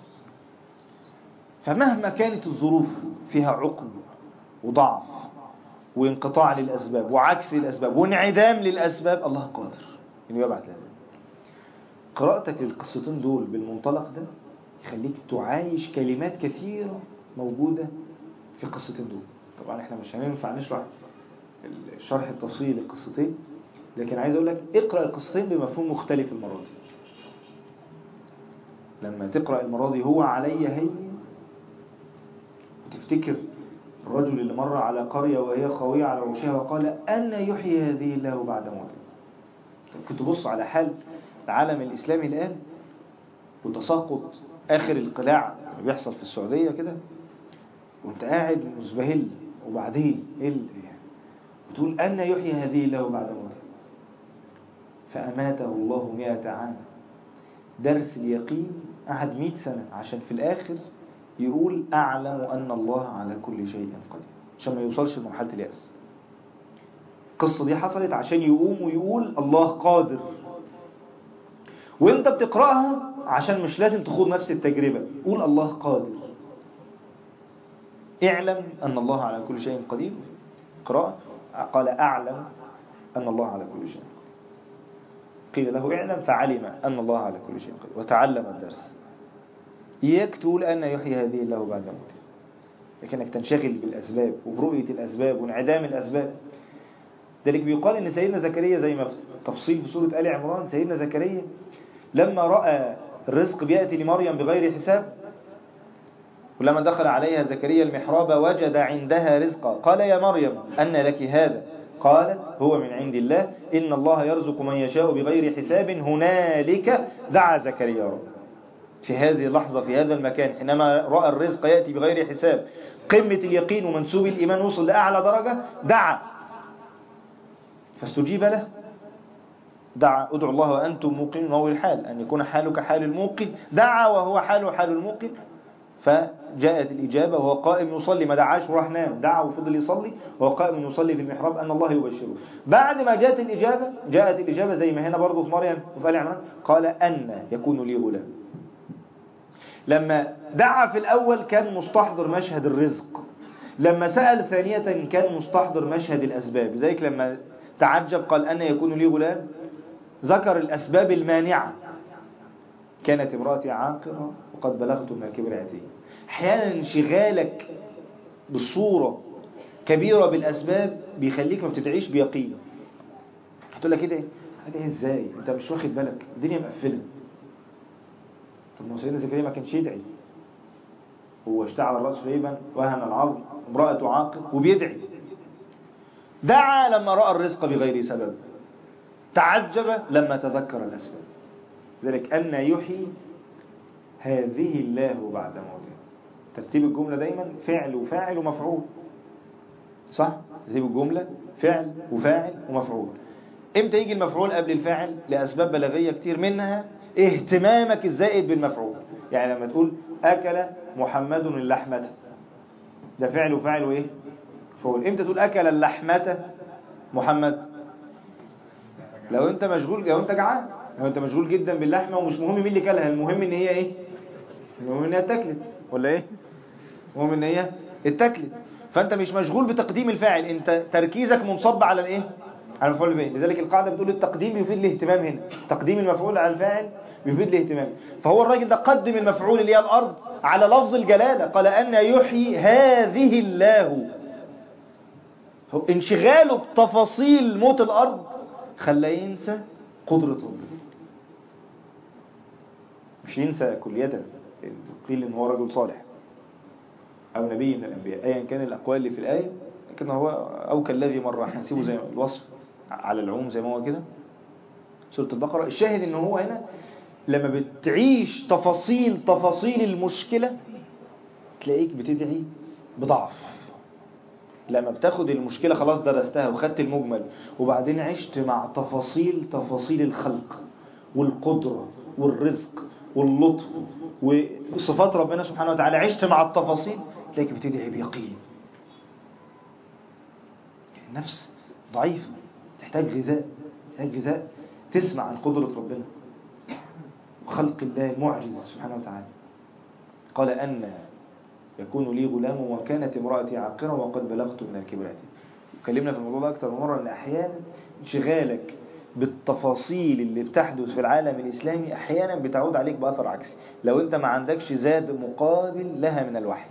فمهما كانت الظروف فيها عقم وضعف وانقطاع للأسباب وعكس للأسباب وانعدام للأسباب الله قادر انه يبعث لها قراءتك للقصتين دول بالمنطلق ده يخليك تعايش كلمات كثيرة موجودة في القصتين دول طبعا احنا مش هننفع نشرح الشرح التفصيلي للقصتين لكن عايز اقول لك اقرأ القصتين بمفهوم مختلف المرة دي لما تقرأ المرة دي هو علي هين وتفتكر الرجل اللي مر على قرية وهي خاوية على عروشها وقال أن يحيي هذه الله بعد موته كنت تبص على حال العالم الإسلامي الآن وتساقط آخر القلاع اللي بيحصل في السعودية كده وانت قاعد مزبهل وبعدين ايه يعني وتقول أن يحيي هذه الله بعد موته فأماته الله مئة عام درس اليقين قعد مئة سنة عشان في الآخر يقول أعلم أن الله على كل شيء قدير عشان ما يوصلش لمرحلة اليأس القصة دي حصلت عشان يقوم ويقول الله قادر وانت بتقرأها عشان مش لازم تخوض نفس التجربة قول الله قادر اعلم أن الله على كل شيء قدير قراءة قال أعلم أن الله على كل شيء قيل له اعلم فعلم أن الله على كل شيء قدير وتعلم الدرس إياك تقول أن يحيي هذه الله بعد موته لكنك تنشغل بالأسباب وبرؤية الأسباب وانعدام الأسباب ذلك بيقال أن سيدنا زكريا زي ما في تفصيل في سورة آل عمران سيدنا زكريا لما رأى الرزق بيأتي لمريم بغير حساب ولما دخل عليها زكريا المحراب وجد عندها رزقا قال يا مريم أن لك هذا قالت هو من عند الله إن الله يرزق من يشاء بغير حساب هنالك دعا زكريا رب في هذه اللحظة في هذا المكان حينما رأى الرزق يأتي بغير حساب قمة اليقين ومنسوب الإيمان وصل لأعلى درجة دعا فاستجيب له دعا ادعوا الله وأنتم موقنون وهو الحال أن يكون حالك حال الموقن دعا وهو حاله حال الموقن فجاءت الإجابة وهو قائم يصلي ما دعاش وراح نام دعا وفضل يصلي وهو قائم يصلي في المحراب أن الله يبشره بعد ما جاءت الإجابة جاءت الإجابة زي ما هنا برضه في مريم وفي آل عمران قال أن يكون لي غلام لما دعا في الأول كان مستحضر مشهد الرزق لما سأل ثانية كان مستحضر مشهد الأسباب ذلك لما تعجب قال أن يكون لي غلام ذكر الأسباب المانعة كانت امرأتي عاقرة وقد بلغت من الكبر عتيه احيانا انشغالك بصورة كبيرة بالأسباب بيخليك ما بتدعيش بيقين هتقول لك ايه ده ايه ازاي انت مش واخد بالك الدنيا مقفلة طب ما سيدنا زكريا ما كانش يدعي هو اشتعل الرأس شيبا وهن العظم امرأة عاقر وبيدعي دعا لما رأى الرزق بغير سبب تعجب لما تذكر الأسباب ذلك أن يحيي هذه الله بعد موته ترتيب الجملة دايما فعل وفاعل ومفعول صح؟ ترتيب الجملة فعل وفاعل ومفعول امتى يجي المفعول قبل الفاعل لأسباب بلاغية كتير منها اهتمامك الزائد بالمفعول يعني لما تقول أكل محمد اللحمة ده فعل وفاعل وإيه مفعول امتى تقول أكل اللحمة محمد لو انت مشغول لو انت جعان لو انت مشغول جدا باللحمة ومش مهم مين اللي كلها المهم ان هي ايه المهم ان هي اتاكلت ولا ايه المهم ان هي اتاكلت فانت مش مشغول بتقديم الفاعل انت تركيزك منصب على الايه على المفعول به لذلك القاعدة بتقول التقديم يفيد الاهتمام هنا تقديم المفعول على الفاعل يفيد الاهتمام فهو الراجل ده قدم المفعول اللي هي الارض على لفظ الجلالة قال ان يحيي هذه الله انشغاله بتفاصيل موت الارض خلاه ينسى قدرة ربنا مش ينسى كلية قيل ان هو رجل صالح او نبي من الانبياء ايا كان الاقوال اللي في الايه لكن هو او كالذي مر هنسيبه زي الوصف على العموم زي ما هو كده سوره البقره الشاهد ان هو هنا لما بتعيش تفاصيل تفاصيل المشكله تلاقيك بتدعي بضعف لما بتاخد المشكلة خلاص درستها وخدت المجمل وبعدين عشت مع تفاصيل تفاصيل الخلق والقدرة والرزق واللطف وصفات ربنا سبحانه وتعالى عشت مع التفاصيل تلاقيك بتدعي بيقين النفس ضعيفة تحتاج غذاء تحتاج غذاء تسمع عن قدرة ربنا وخلق الله المعجز سبحانه وتعالى قال أن يكون لي غلام وكانت امرأتي عاقرة وقد بلغت من الكبر اتكلمنا في الموضوع ده أكثر من مرة أن أحيانا انشغالك بالتفاصيل اللي بتحدث في العالم الإسلامي أحيانا بتعود عليك بأثر عكسي لو أنت ما عندكش زاد مقابل لها من الوحي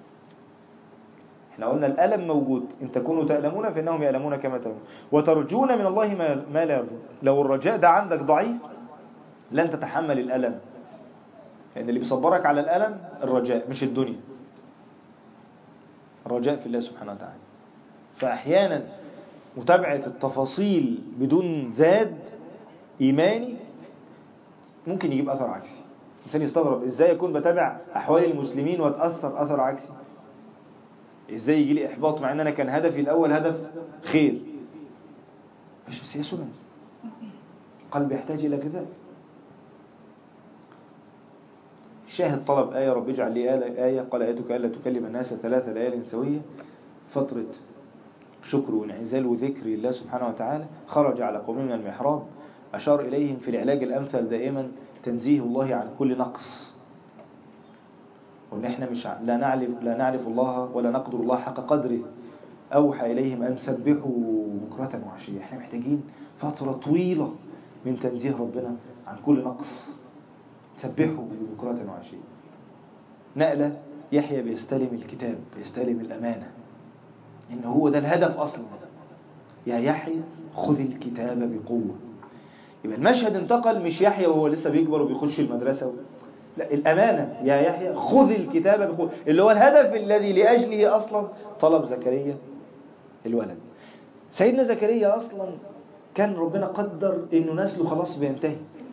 احنا قلنا الألم موجود إن تكونوا تألمون فإنهم يألمون كما تألمون وترجون من الله ما لا يرجون لو الرجاء ده عندك ضعيف لن تتحمل الألم لأن اللي بيصبرك على الألم الرجاء مش الدنيا الرجاء في الله سبحانه وتعالى فأحيانا متابعة التفاصيل بدون زاد إيماني ممكن يجيب أثر عكسي الإنسان يستغرب إزاي يكون بتابع أحوال المسلمين وأتأثر أثر عكسي إزاي يجي لي إحباط مع أن أنا كان هدفي الأول هدف خير مش بس هي سنن القلب يحتاج إلى غذاء شاهد طلب آية رب اجعل لي آية قال آيتك ألا تكلم الناس ثلاث ليال سوية فترة شكر وانعزال وذكر لله سبحانه وتعالى خرج على قوم من المحراب أشار إليهم في العلاج الأمثل دائما تنزيه الله عن كل نقص وإن إحنا مش ع- لا نعرف لا نعرف الله ولا نقدر الله حق قدره أوحى إليهم أن سبحوا بكرة وعشية إحنا محتاجين فترة طويلة من تنزيه ربنا عن كل نقص سبحوا بكرة وعشية نقلة يحيى بيستلم الكتاب بيستلم الأمانة إن هو ده الهدف أصلا يا يحيى خذ الكتاب بقوة يبقى المشهد انتقل مش يحيى وهو لسه بيكبر وبيخش المدرسة لا الأمانة يا يحيى خذ الكتاب بقوة اللي هو الهدف الذي لأجله أصلا طلب زكريا الولد سيدنا زكريا أصلا كان ربنا قدر إنه نسله خلاص بينتهي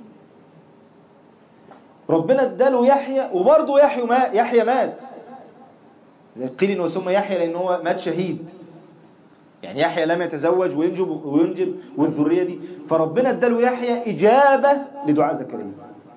ربنا اداله يحيى وبرضه يحيى ما يحيى مات زي قيل انه ثم يحيى لان هو مات شهيد يعني يحيى لم يتزوج وينجب وينجب والذريه دي فربنا اداله يحيى اجابه لدعاء زكريا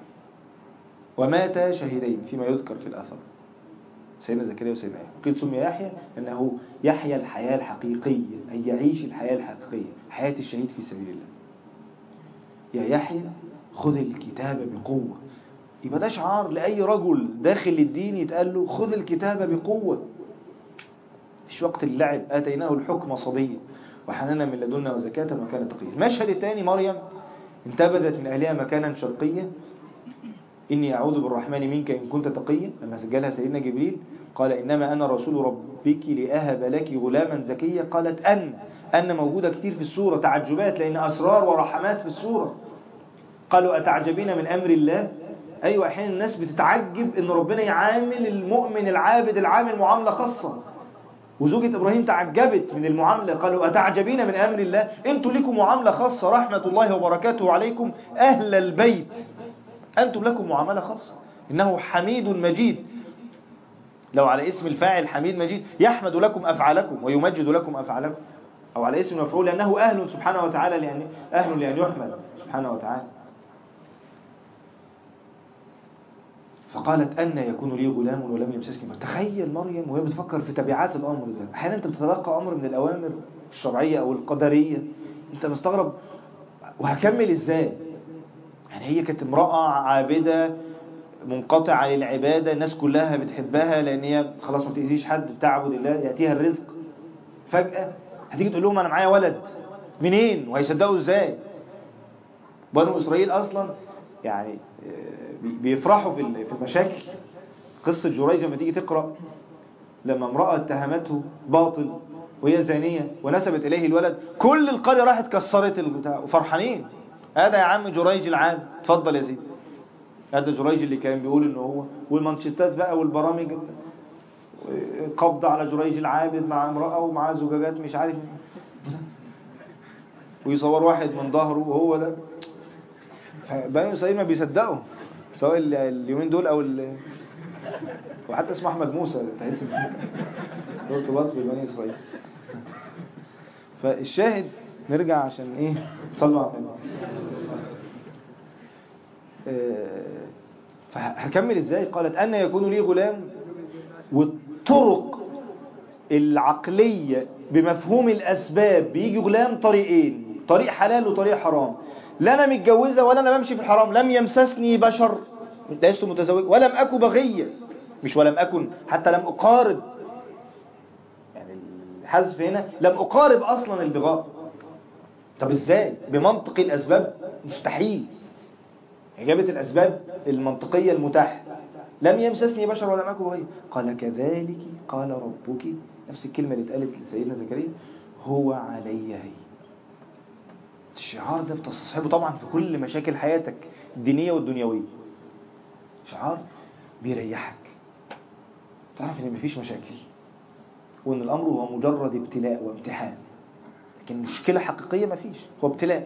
ومات شهيدين فيما يذكر في الاثر سيدنا زكريا وسيدنا يحيى قيل سمي يحيى انه يحيى الحياه الحقيقيه اي يعيش الحياه الحقيقيه حياه الشهيد في سبيل الله يا يحيى خذ الكتاب بقوه يبقى ده شعار لأي رجل داخل الدين يتقال له خذ الكتاب بقوة مش وقت اللعب آتيناه الحكم صبيا وحنانا من لدنا وزكاة وكان تقيا المشهد الثاني مريم انتبذت من أهلها مكانا شرقيا إني أعوذ بالرحمن منك إن كنت تقيا لما سجلها سيدنا جبريل قال إنما أنا رسول ربك لأهب لك غلاما زكيا قالت أن أن موجودة كتير في السورة تعجبات لأن أسرار ورحمات في السورة قالوا أتعجبين من أمر الله أيوة أحيانا الناس بتتعجب إن ربنا يعامل المؤمن العابد العامل معاملة خاصة وزوجة إبراهيم تعجبت من المعاملة قالوا أتعجبين من أمر الله أنتم لكم معاملة خاصة رحمة الله وبركاته عليكم أهل البيت أنتم لكم معاملة خاصة إنه حميد مجيد لو على اسم الفاعل حميد مجيد يحمد لكم أفعالكم ويمجد لكم أفعالكم أو على اسم المفعول لأنه أهل سبحانه وتعالى لأن أهل لأن يحمد سبحانه وتعالى فقالت أن يكون لي غلام ولم يمسسني بشر تخيل مريم وهي بتفكر في تبعات الأمر ده أحيانا أنت بتتلقى أمر من الأوامر الشرعية أو القدرية أنت مستغرب وهكمل إزاي يعني هي كانت امرأة عابدة منقطعة للعبادة الناس كلها بتحبها لأن هي خلاص ما تأذيش حد بتعبد الله يأتيها الرزق فجأة هتيجي تقول لهم أنا معايا ولد منين وهيصدقوا إزاي بنو إسرائيل أصلا يعني بيفرحوا في في المشاكل قصة جريج لما تيجي تقرأ لما امرأة اتهمته باطل وهي زانية ونسبت إليه الولد كل القرية راحت كسرت البتاع وفرحانين هذا يا عم جريج العام اتفضل يا سيدي هذا جريج اللي كان بيقول انه هو والمانشيتات بقى والبرامج قبض على جريج العابد مع امرأة ومع زجاجات مش عارف ويصور واحد من ظهره وهو ده بني اسرائيل ما بيصدقوا سواء اليومين دول او ال... وحتى اسمه احمد موسى تحس ارتباط في بني اسرائيل فالشاهد نرجع عشان ايه صلوا على النبي فهكمل ازاي قالت ان يكون لي غلام والطرق العقلية بمفهوم الاسباب بيجي غلام طريقين طريق حلال وطريق حرام لا انا متجوزة ولا انا بمشي في الحرام لم يمسسني بشر لست متزوج ولم اكن بغية مش ولم اكن حتى لم اقارب يعني الحذف هنا لم اقارب اصلا البغاء طب ازاي بمنطق الاسباب مستحيل اجابة الاسباب المنطقية المتاحة لم يمسسني بشر ولم اكن بغية قال كذلك قال ربك نفس الكلمة اللي اتقالت لسيدنا زكريا هو علي هي الشعار ده بتصحبه طبعا في كل مشاكل حياتك الدينية والدنيوية شعار بيريحك تعرف ان مفيش مشاكل وان الامر هو مجرد ابتلاء وامتحان لكن مشكلة حقيقية مفيش هو ابتلاء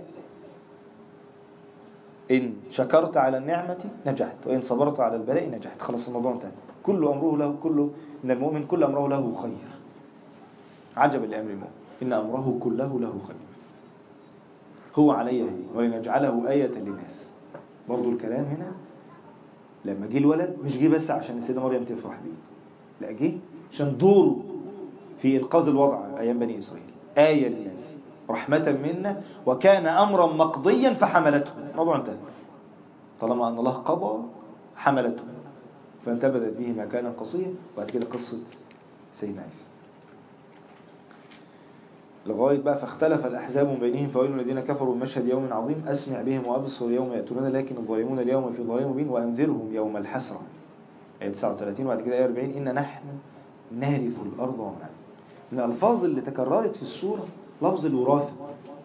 ان شكرت على النعمة نجحت وان صبرت على البلاء نجحت خلاص الموضوع انتهى كل امره له كله ان المؤمن كل امره له خير عجب الامر المؤمن ان امره كله له خير هو علي هي ولنجعله آية للناس برضو الكلام هنا لما جه الولد مش جه بس عشان السيدة مريم تفرح بيه لا جه عشان دوره في إنقاذ الوضع أيام بني إسرائيل آية للناس رحمة منا وكان أمرا مقضيا فحملته الموضوع انتهى طالما أن الله قضى حملته فانتبذت به مكانا قصيا وبعد كده قصة سيدنا عيسى لغاية بقى فاختلف الأحزاب من بينهم فويل الذين كفروا مشهد يوم عظيم أسمع بهم وأبصر يوم يأتون لكن الظالمون اليوم في ضلال مبين وأنذرهم يوم الحسرة آية 39 وبعد كده آية 40 إن نحن نهرف الأرض ومن من الألفاظ اللي تكررت في السورة لفظ الوراثة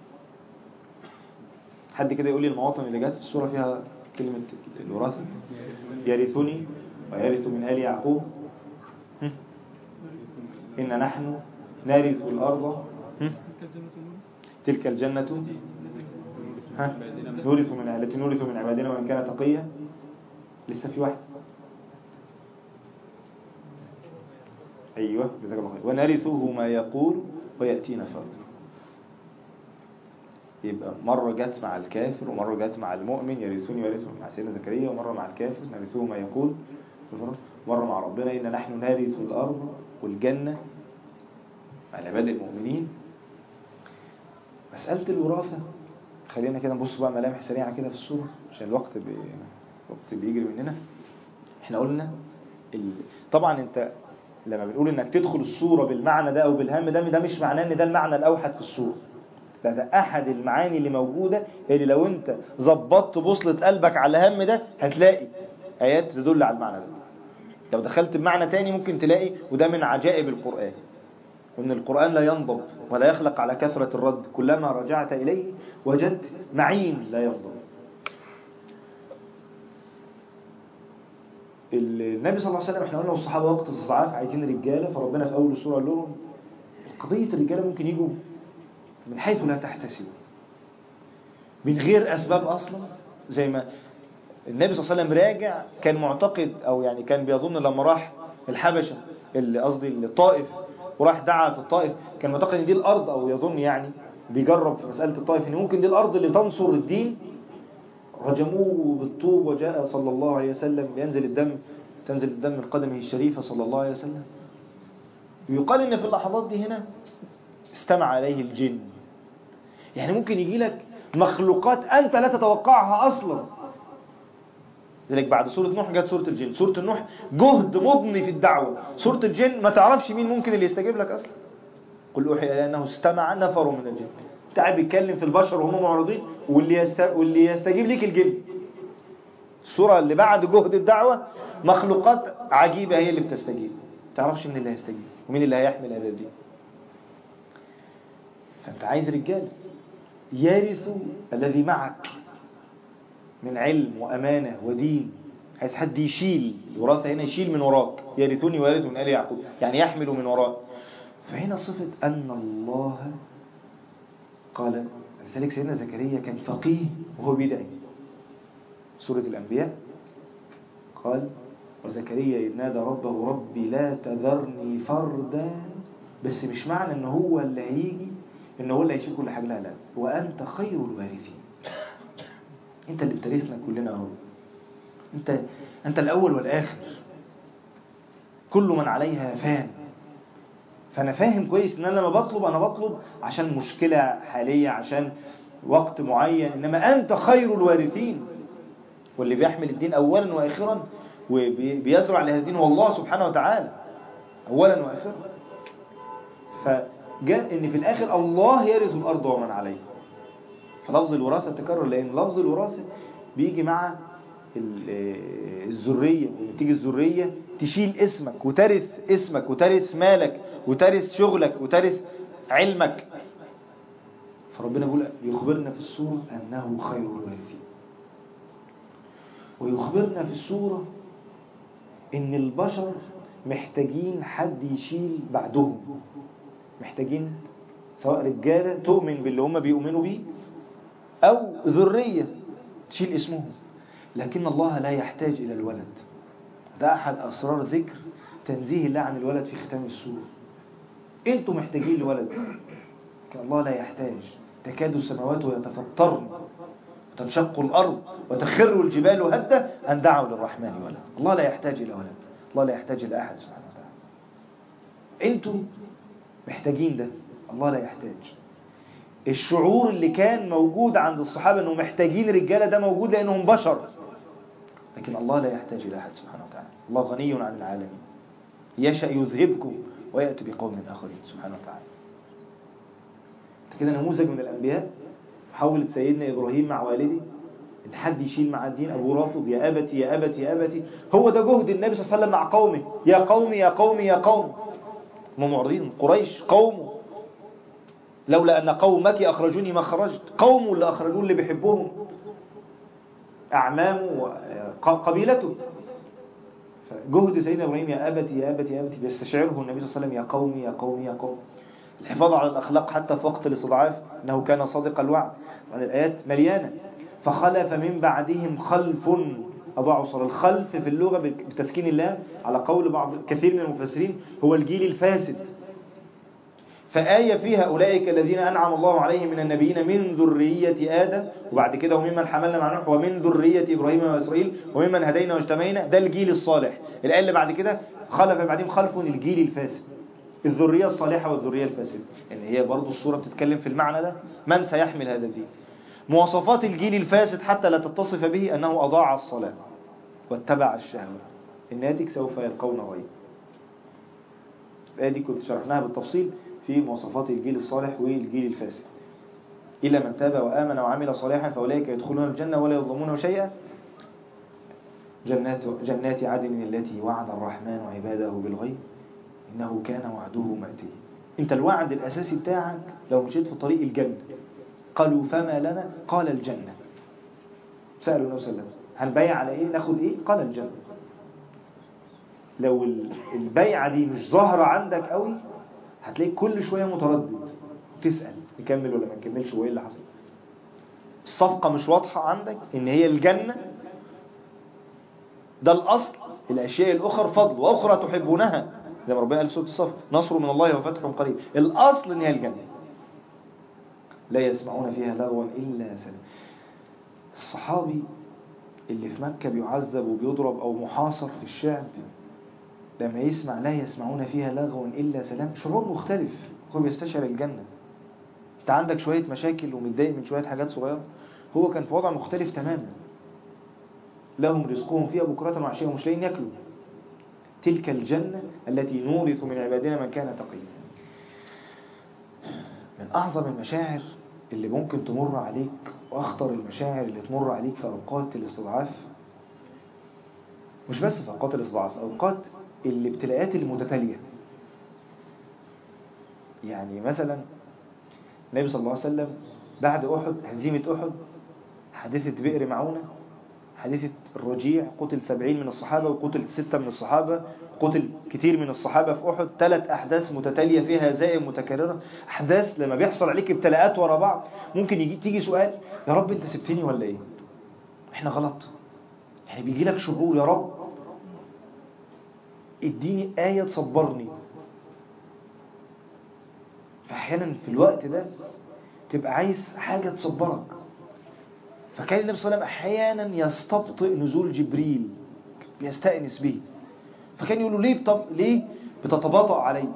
حد كده يقول لي المواطن اللي جت في السورة فيها كلمة الوراثة يرثني ويرث من آل يعقوب هم؟ إن نحن نرث الأرض هم؟ تلك الجنة ها؟ نورث من التي نورث من عبادنا وإن كان تقيا لسه في واحد أيوة جزاك الله خير ونرثه ما يقول ويأتينا فردا يبقى مرة جت مع الكافر ومرة جت مع المؤمن يرثوني ويرثه مع سيدنا زكريا ومرة مع الكافر نرثه ما يقول مرة مع ربنا إن نحن نرث الأرض والجنة مع العباد المؤمنين مسألة الوراثة خلينا كده نبص بقى ملامح سريعة كده في الصورة عشان الوقت بي... الوقت بيجري مننا احنا قلنا ال... طبعا انت لما بنقول انك تدخل الصورة بالمعنى ده او بالهم ده ده مش معناه ان ده المعنى الاوحد في الصورة ده, ده احد المعاني اللي موجودة اللي لو انت ظبطت بوصلة قلبك على الهم ده هتلاقي ايات تدل على المعنى ده لو دخلت بمعنى تاني ممكن تلاقي وده من عجائب القرآن وان القرآن لا ينضب ولا يخلق على كثرة الرد كلما رجعت إليه وجدت معين لا ينضب النبي صلى الله عليه وسلم احنا قلنا والصحابة وقت الصعاف عايزين رجالة فربنا في أول السورة قال لهم قضية الرجالة ممكن يجوا من حيث لا تحتسبوا من غير أسباب أصلا زي ما النبي صلى الله عليه وسلم راجع كان معتقد أو يعني كان بيظن لما راح الحبشة اللي قصدي الطائف وراح دعا في الطائف كان معتقد ان دي الارض او يظن يعني بيجرب في مسألة الطائف ان ممكن دي الارض اللي تنصر الدين رجموه بالطوب وجاء صلى الله عليه وسلم ينزل الدم تنزل الدم من قدمه الشريفة صلى الله عليه وسلم ويقال ان في اللحظات دي هنا استمع عليه الجن يعني ممكن يجي لك مخلوقات انت لا تتوقعها اصلا لذلك بعد سورة نوح جت سورة الجن سورة النوح جهد مضني في الدعوة سورة الجن ما تعرفش مين ممكن اللي يستجيب لك أصلا قل أوحي إلى أنه استمع نفر من الجن تعب بيتكلم في البشر وهم معرضين واللي, يست... واللي يستجيب ليك الجن السورة اللي بعد جهد الدعوة مخلوقات عجيبة هي اللي بتستجيب ما تعرفش مين اللي هيستجيب ومين اللي هيحمل هذا الدين فأنت عايز رجال يرث الذي معك من علم وأمانة ودين عايز حد يشيل الوراثة هنا يشيل من وراك يرثني ويرث من آل يعقوب يعني يحمل من وراك فهنا صفة أن الله قال لذلك سيدنا زكريا كان فقيه وهو بيدعي سورة الأنبياء قال وزكريا إذ نادى ربه ربي لا تذرني فردا بس مش معنى ان هو اللي هيجي ان هو اللي هيشيل كل حاجة لا لا وأنت خير الوارثين انت اللي بترثنا كلنا اهو انت انت الاول والاخر كل من عليها فان فانا فاهم كويس ان انا لما بطلب انا بطلب عشان مشكلة حالية عشان وقت معين انما انت خير الوارثين واللي بيحمل الدين اولا واخرا وبيزرع لهذا الدين هو الله سبحانه وتعالى اولا واخرا فجاء ان في الاخر الله يرث الارض ومن عليها فلفظ الوراثة تكرر لأن لفظ الوراثة بيجي مع الذرية تيجي الذرية تشيل اسمك وترث اسمك وترث مالك وترث شغلك وترث علمك فربنا بيقول يخبرنا في السورة أنه خير الوارثين ويخبرنا في السورة إن البشر محتاجين حد يشيل بعدهم محتاجين سواء رجالة تؤمن باللي هم بيؤمنوا بيه أو ذرية تشيل اسمهم لكن الله لا يحتاج إلى الولد ده أحد أسرار ذكر تنزيه الله عن الولد في ختام السورة أنتم محتاجين لولد الله لا يحتاج تكاد السماوات يتفطرن وتنشق الأرض وتخر الجبال هدى أن دعوا للرحمن ولد الله لا يحتاج إلى ولد الله لا يحتاج إلى أحد سبحانه وتعالى أنتم محتاجين ده الله لا يحتاج الشعور اللي كان موجود عند الصحابة انهم محتاجين رجالة ده موجود لانهم بشر لكن الله لا يحتاج الى احد سبحانه وتعالى الله غني عن العالمين يشأ يذهبكم ويأتي بقوم آخرين سبحانه وتعالى كده نموذج من الأنبياء محاولة سيدنا إبراهيم مع والدي إن حد يشيل مع الدين أبو رافض يا أبتي يا أبتي يا أبتي هو ده جهد النبي صلى الله عليه وسلم مع قومه يا قومي يا قومي يا قوم هم معرضين قريش قومه لولا أن قومك أخرجوني ما خرجت قومه اللي أخرجون اللي بيحبهم أعمامه قبيلته جهد سيدنا إبراهيم يا أبتي يا أبتي يا أبتي بيستشعره النبي صلى الله عليه وسلم يا قومي يا قومي يا قوم الحفاظ على الأخلاق حتى في وقت الاستضعاف أنه كان صادق الوعد وعن الآيات مليانة فخلف من بعدهم خلف أضاعوا صلاة الخلف في اللغة بتسكين الله على قول بعض كثير من المفسرين هو الجيل الفاسد فآية فيها أولئك الذين أنعم الله عليهم من النبيين من ذرية آدم وبعد كده وممن حملنا مع نوح ومن ذرية إبراهيم وإسرائيل وممن هدينا واجتمعنا ده الجيل الصالح الآية اللي بعد كده خلف بعدهم خلف الجيل الفاسد الذرية الصالحة والذرية الفاسدة إن هي برضو الصورة بتتكلم في المعنى ده من سيحمل هذا الدين مواصفات الجيل الفاسد حتى لا تتصف به أنه أضاع الصلاة واتبع الشهوة النادك سوف يلقون غيب الآية دي كنت شرحناها بالتفصيل في مواصفات الجيل الصالح والجيل الفاسد إلا من تاب وآمن وعمل صالحا فأولئك يدخلون الجنة ولا يظلمون شيئا جنات, جنات عدن التي وعد الرحمن عباده بالغيب إنه كان وعده مأتيه أنت الوعد الأساسي بتاعك لو مشيت في طريق الجنة قالوا فما لنا قال الجنة سألوا النبي صلى الله عليه وسلم هنبيع على إيه ناخد إيه قال الجنة لو البيعة دي مش ظاهرة عندك قوي هتلاقي كل شوية متردد تسأل نكمل ولا ما نكملش وايه اللي حصل الصفقة مش واضحة عندك ان هي الجنة ده الأصل الأشياء الأخرى فضل وأخرى تحبونها زي ما ربنا قال سورة الصف نصر من الله وفتح قريب الأصل ان هي الجنة لا يسمعون فيها لغوا إلا سلام الصحابي اللي في مكة بيعذب وبيضرب أو محاصر في الشعب لما يسمع لا يسمعون فيها لغوا إلا سلام شعور مختلف هو بيستشعر الجنة انت عندك شوية مشاكل ومتضايق من شوية حاجات صغيرة هو كان في وضع مختلف تماما لهم رزقهم فيها بكرة وعشية ومش لاقيين ياكلوا تلك الجنة التي نورث من عبادنا من كان تقيا من أعظم المشاعر اللي ممكن تمر عليك وأخطر المشاعر اللي تمر عليك في أوقات الاستضعاف مش بس في أوقات الاستضعاف أوقات الابتلاءات المتتالية يعني مثلا النبي صلى الله عليه وسلم بعد أحد هزيمة أحد حادثة بئر معونة حادثة الرجيع قتل سبعين من الصحابة وقتل ستة من الصحابة قتل كتير من الصحابة في أحد ثلاث أحداث متتالية فيها هزائم متكررة أحداث لما بيحصل عليك ابتلاءات ورا بعض ممكن يجي تيجي سؤال يا رب أنت سبتني ولا إيه إحنا غلط يعني بيجي لك شعور يا رب اديني آية تصبرني فأحيانا في الوقت ده تبقى عايز حاجة تصبرك فكان النبي صلى الله عليه وسلم أحيانا يستبطئ نزول جبريل يستأنس به فكان يقول له ليه, بطب... ليه بتتباطأ علي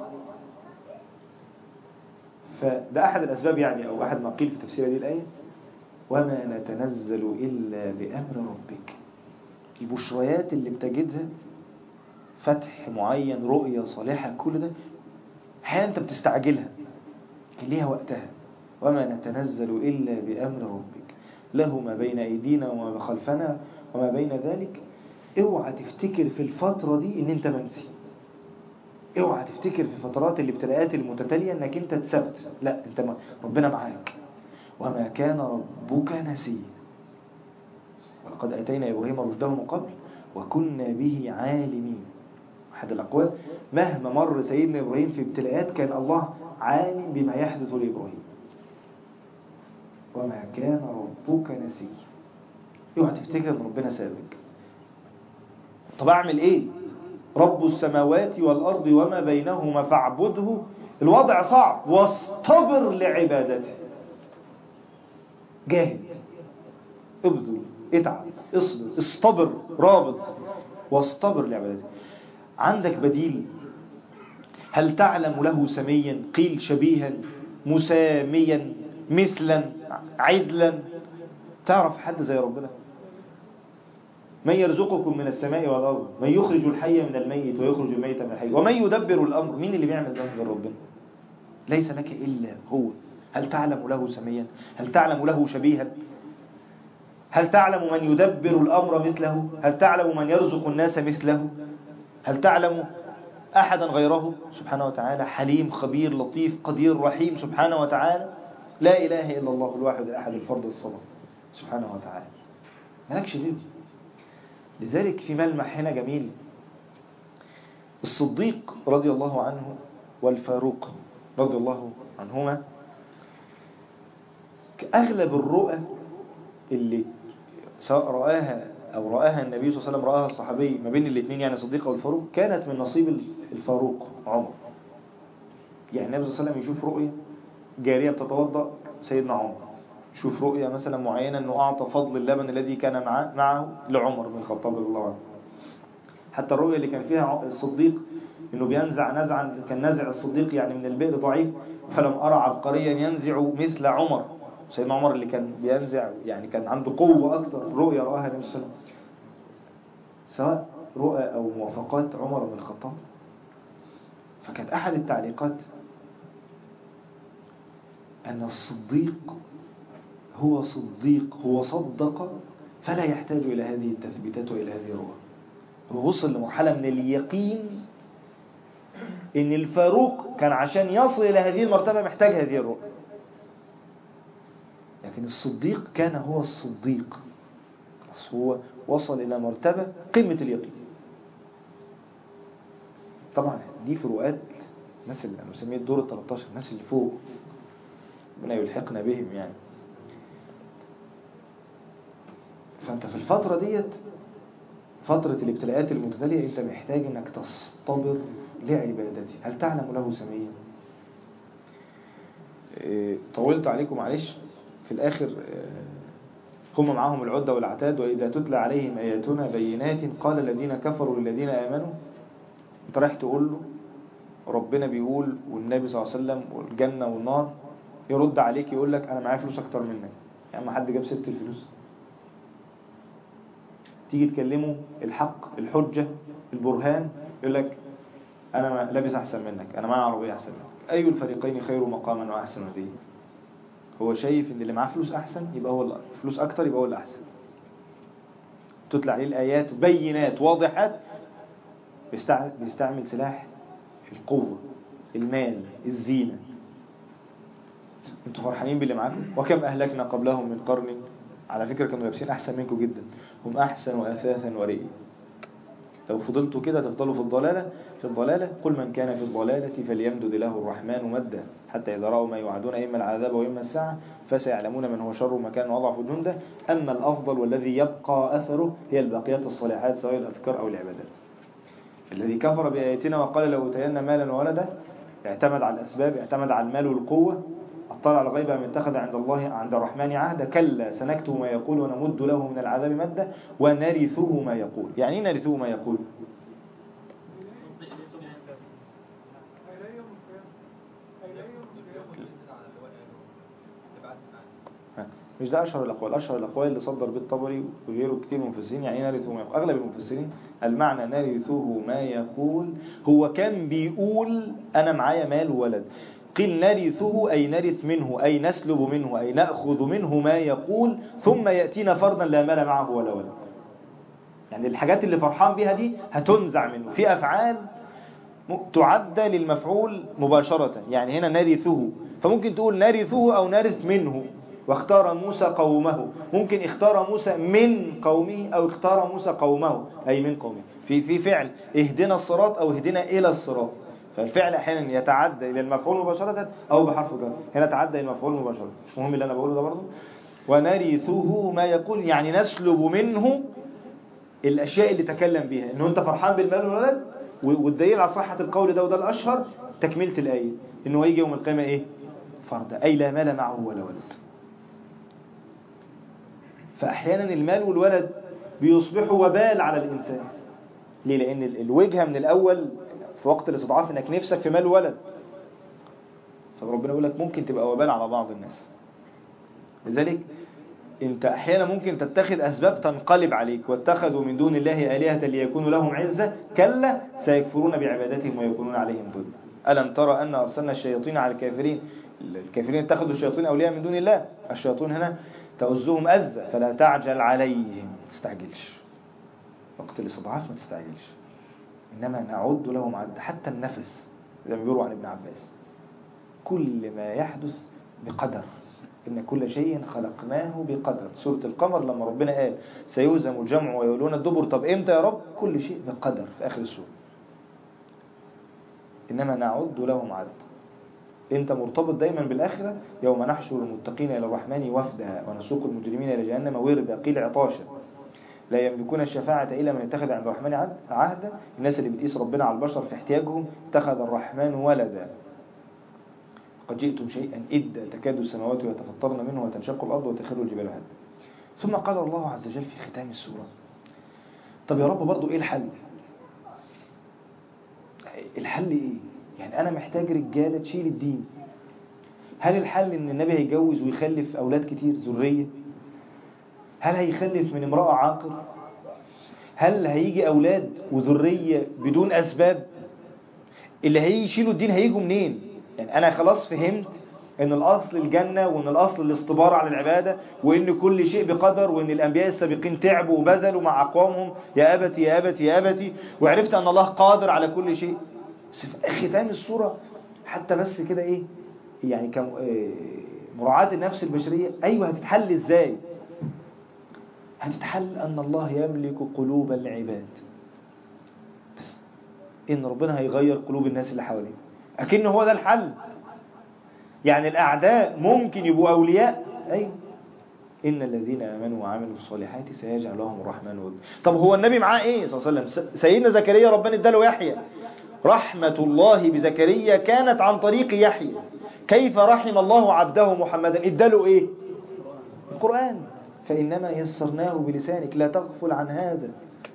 فده أحد الأسباب يعني أو أحد ما قيل في تفسير هذه الآية وما نتنزل إلا بأمر ربك البشريات اللي بتجدها فتح معين رؤية صالحة كل ده أحيانا أنت بتستعجلها لكن ليها وقتها وما نتنزل إلا بأمر ربك له ما بين أيدينا وما خلفنا وما بين ذلك اوعى تفتكر في الفترة دي ان انت منسي اوعى تفتكر في فترات الابتلاءات المتتالية انك انت اتسبت لا انت ما ربنا معاك وما كان ربك نسيا ولقد أتينا إبراهيم رشده من قبل وكنا به عالمين أحد الأقوال مهما مر سيدنا إبراهيم في ابتلاءات كان الله عالم بما يحدث لإبراهيم وما كان ربك نسيا اوعى تفتكر ان ربنا سابك طب اعمل ايه رب السماوات والارض وما بينهما فاعبده الوضع صعب واصطبر لعبادته جاهد ابذل اتعب اصبر اصطبر رابط واصطبر لعبادته عندك بديل هل تعلم له سميا قيل شبيها مساميا مثلا عدلا تعرف حد زي ربنا من يرزقكم من السماء والأرض من يخرج الحي من الميت ويخرج الميت من الحي ومن يدبر الأمر مين اللي بيعمل ده غير ربنا ليس لك إلا هو هل تعلم له سميا هل تعلم له شبيها هل تعلم من يدبر الأمر مثله هل تعلم من يرزق الناس مثله هل تعلم أحدا غيره سبحانه وتعالى حليم خبير لطيف قدير رحيم سبحانه وتعالى لا إله إلا الله الواحد الأحد الفرد الصمد سبحانه وتعالى مالكش دي لذلك في ملمح هنا جميل الصديق رضي الله عنه والفاروق رضي الله عنهما أغلب الرؤى اللي سواء رآها أو رآها النبي صلى الله عليه وسلم رآها الصحابي ما بين الاثنين يعني الصديق والفاروق كانت من نصيب الفاروق عمر يعني النبي صلى الله عليه وسلم يشوف رؤية جارية بتتوضأ سيدنا عمر يشوف رؤية مثلا معينة أنه أعطى فضل اللبن الذي كان معه, معه لعمر بن الخطاب رضي الله عنه حتى الرؤية اللي كان فيها الصديق انه بينزع نزعا كان نزع الصديق يعني من البئر ضعيف فلم أرى عبقريا ينزع مثل عمر سيدنا عمر اللي كان بينزع يعني كان عنده قوة أكثر رؤية رآها النبي صلى الله عليه وسلم سواء رؤى أو موافقات عمر بن الخطاب فكانت أحد التعليقات أن الصديق هو صديق هو صدق فلا يحتاج إلى هذه التثبيتات وإلى هذه الرؤى هو وصل لمرحلة من اليقين إن الفاروق كان عشان يصل إلى هذه المرتبة محتاج هذه الرؤى لكن الصديق كان هو الصديق هو وصل إلى مرتبة قمة اليقين طبعا دي فروقات الناس اللي أنا مسميه الدور ال 13 الناس اللي فوق ربنا يلحقنا بهم يعني فأنت في الفترة ديت فترة الابتلاءات المتتالية أنت محتاج أنك تصطبر لعبادتي هل تعلم له سميا إيه طولت عليكم معلش في الآخر هم معهم العدة والعتاد وإذا تتلى عليهم آياتنا بينات قال الذين كفروا للذين آمنوا انت رايح تقول له ربنا بيقول والنبي صلى الله عليه وسلم والجنة والنار يرد عليك يقول لك أنا معايا فلوس أكتر منك يعني ما حد جاب سيرة الفلوس تيجي تكلمه الحق الحجة البرهان يقول لك أنا لابس أحسن منك أنا معايا عربية أحسن منك أي الفريقين خير مقاما وأحسن نديا هو شايف ان اللي معاه فلوس احسن يبقى هو فلوس اكتر يبقى هو اللي احسن تطلع عليه الايات بينات واضحات بيستعمل, بيستعمل سلاح القوة المال الزينة انتوا فرحانين باللي معاكم وكم اهلكنا قبلهم من قرن على فكرة كانوا لابسين احسن منكم جدا هم احسن واثاثا ورئي لو فضلتوا كده تفضلوا في الضلالة في الضلالة قل من كان في الضلالة فليمدد له الرحمن مدا حتى إذا رأوا ما يوعدون إما العذاب وإما الساعة فسيعلمون من هو شر مكان وأضعف جندا أما الأفضل والذي يبقى أثره هي الباقيات الصالحات سواء الأذكار أو العبادات الذي كفر بآياتنا وقال لو أتينا مالا وولدا اعتمد على الأسباب اعتمد على المال والقوة اطلع الغيب من اتخذ عند الله عند الرحمن عهدا كلا سنكتب ما يقول ونمد له من العذاب مدا ونرثه ما يقول يعني ايه نرثه ما يقول مش ده أشهر الأقوال أشهر الأقوال اللي صدر به الطبري وغيره كتير من المفسرين يعني نرثه ما يقول أغلب المفسرين المعنى نرثه ما يقول هو كان بيقول أنا معايا مال وولد قيل نرثه أي نرث منه أي نسلب منه أي نأخذ منه ما يقول ثم يأتينا فردا لا مال معه ولا ولد يعني الحاجات اللي فرحان بها دي هتنزع منه في أفعال تعدى للمفعول مباشرة يعني هنا نرثه فممكن تقول نرثه أو نرث منه واختار موسى قومه ممكن اختار موسى من قومه أو اختار موسى قومه أي من قومه في في فعل اهدنا الصراط أو اهدنا إلى الصراط فالفعل احيانا يتعدى الى المفعول مباشرة او بحرف جر هنا تعدى الى المفعول مباشرة مش مهم اللي انا بقوله ده برضه ونرثه ما يقول يعني نسلب منه الاشياء اللي تكلم بها انه انت فرحان بالمال والولد والدليل على صحة القول ده وده الاشهر تكملة الايه انه هيجي يوم القيامة ايه فرد اي لا مال معه ولا ولد فاحيانا المال والولد بيصبحوا وبال على الانسان ليه لان الوجهة من الاول في وقت الاستضعاف انك نفسك في مال ولد فربنا يقول لك ممكن تبقى وبال على بعض الناس لذلك انت احيانا ممكن تتخذ اسباب تنقلب عليك واتخذوا من دون الله آلهة ليكونوا لهم عزة كلا سيكفرون بعبادتهم ويكونون عليهم ضد ألم ترى أن أرسلنا الشياطين على الكافرين الكافرين اتخذوا الشياطين أولياء من دون الله الشياطين هنا تؤزهم أزة فلا تعجل عليهم ما تستعجلش وقت الاستضعاف ما تستعجلش إنما نعد لهم عد حتى النفس زي ما بيقولوا عن ابن عباس كل ما يحدث بقدر إن كل شيء خلقناه بقدر سورة القمر لما ربنا قال سيهزم الجمع ويولون الدبر طب إمتى يا رب كل شيء بقدر في آخر السورة إنما نعد لهم عد أنت مرتبط دايما بالآخرة يوم نحشر المتقين إلى الرحمن وفدا ونسوق المجرمين إلى جهنم وردا قيل عطاشا لا يملكون الشفاعة إلا من اتخذ عند الرحمن عهد- عهدا الناس اللي بتقيس ربنا على البشر في احتياجهم اتخذ الرحمن ولدا قد جئتم شيئا إدا تكاد السماوات يتفطرن منه وتنشق الأرض وتخر الجبال هدا ثم قال الله عز وجل في ختام السورة طب يا رب برضو إيه الحل الحل إيه يعني أنا محتاج رجالة تشيل الدين هل الحل إن النبي هيجوز ويخلف أولاد كتير ذرية هل هيخلف من امرأة عاقل هل هيجي أولاد وذرية بدون أسباب اللي هيشيلوا الدين هيجوا منين يعني أنا خلاص فهمت ان الاصل الجنة وان الاصل الاستبار على العبادة وان كل شيء بقدر وان الانبياء السابقين تعبوا وبذلوا مع اقوامهم يا ابتي يا ابتي يا ابتي وعرفت ان الله قادر على كل شيء بس في ختام الصورة حتى بس كده ايه يعني كم إيه مراعاة النفس البشرية ايوه هتتحل ازاي هتتحل ان الله يملك قلوب العباد بس ان ربنا هيغير قلوب الناس اللي حواليه اكن هو ده الحل يعني الأعداء ممكن يبقوا أولياء أيوة إن الذين آمنوا وعملوا الصالحات سيجعل لهم الرحمن ود طب هو النبي معاه إيه صلى الله عليه وسلم سيدنا زكريا ربنا اداله يحيى رحمة الله بزكريا كانت عن طريق يحيى كيف رحم الله عبده محمدا اداله إيه القرآن فإنما يسرناه بلسانك لا تغفل عن هذا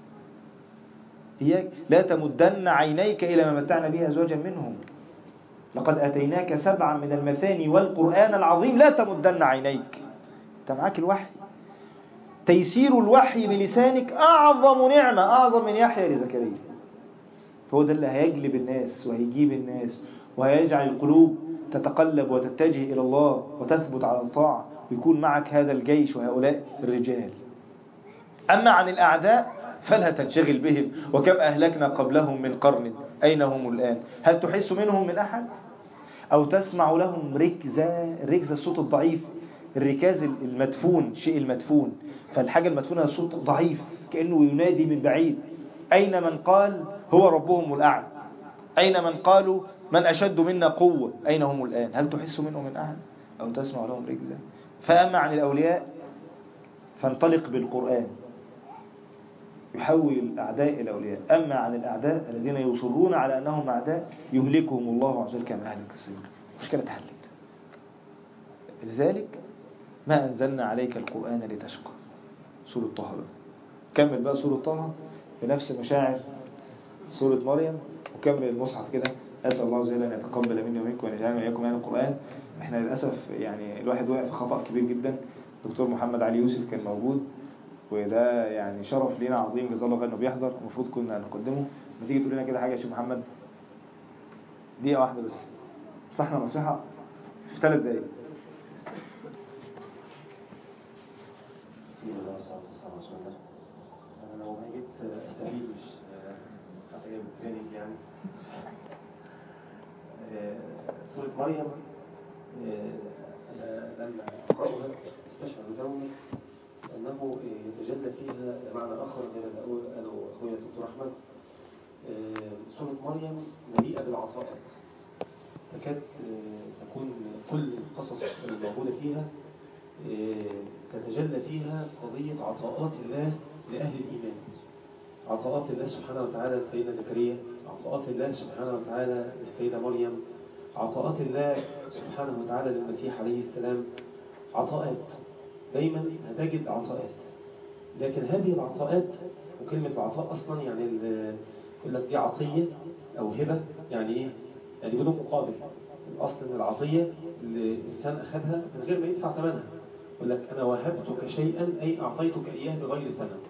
إياك لا تمدن عينيك إلى ما متعنا به أزواجا منهم لقد أتيناك سبعا من المثاني والقرآن العظيم لا تمدن عينيك أنت معاك الوحي تيسير الوحي بلسانك أعظم نعمة أعظم من يحيى لزكريا فهو ده اللي هيجلب الناس وهيجيب الناس وهيجعل القلوب تتقلب وتتجه إلى الله وتثبت على الطاعة ويكون معك هذا الجيش وهؤلاء الرجال أما عن الأعداء فلا تنشغل بهم وكم أهلكنا قبلهم من قرن أين هم الآن هل تحس منهم من أحد أو تسمع لهم ركزة الركزة الصوت الضعيف الركاز المدفون شيء المدفون فالحاجة المدفونة صوت ضعيف كأنه ينادي من بعيد أين من قال هو ربهم الأعلى أين من قالوا من أشد منا قوة أين هم الآن هل تحس منهم من أحد أو تسمع لهم ركزة فأما عن الأولياء فانطلق بالقرآن يحول الأعداء إلى أولياء أما عن الأعداء الذين يصرون على أنهم أعداء يهلكهم الله عز وجل كما أهلك السيوف مشكلة اتحلت لذلك ما أنزلنا عليك القرآن لتشقى سورة طه بقى كمل بقى سورة طه بنفس مشاعر سورة مريم وكمل المصحف كده أسأل الله عز وجل أن يتقبل مني ومنكم وأن يجعلنا وإياكم يعني القرآن احنا للأسف يعني الواحد وقع في خطأ كبير جدا دكتور محمد علي يوسف كان موجود وده يعني شرف لينا عظيم جزاه الله خير انه بيحضر المفروض كنا نقدمه ما تيجي تقول لنا كده حاجه يا شيخ محمد دقيقه واحده بس صحنا نصيحه في ثلاث دقايق بسم الله والصلاة والسلام على رسول الله أنا لو ما جيت أستفيد مش حتى جايب تريننج يعني آه، سورة مريم آه، أنا لما أقرأها استشعر دوما أنه آه، يتجلى فيها معنى آخر غير اللي قاله- قاله أخويا الدكتور أحمد آه، سورة مريم مليئة بالعطاءات تكاد آه، تكون كل القصص الموجودة فيها تتجلى فيها قضية عطاءات الله لأهل الإيمان عطاءات الله سبحانه وتعالى لسيدنا زكريا عطاءات الله سبحانه وتعالى للسيدة مريم عطاءات الله سبحانه وتعالى للمسيح عليه السلام عطاءات دايما هتجد عطاءات لكن هذه العطاءات وكلمة العطاء أصلا يعني ال- يقول لك دي عطية أو هبة يعني إيه؟ يعني بدون مقابل الأصل إن العطية اللي الإنسان أخذها من غير ما يدفع ثمنها يقول لك أنا وهبتك شيئا أي أعطيتك إياه بغير ثمن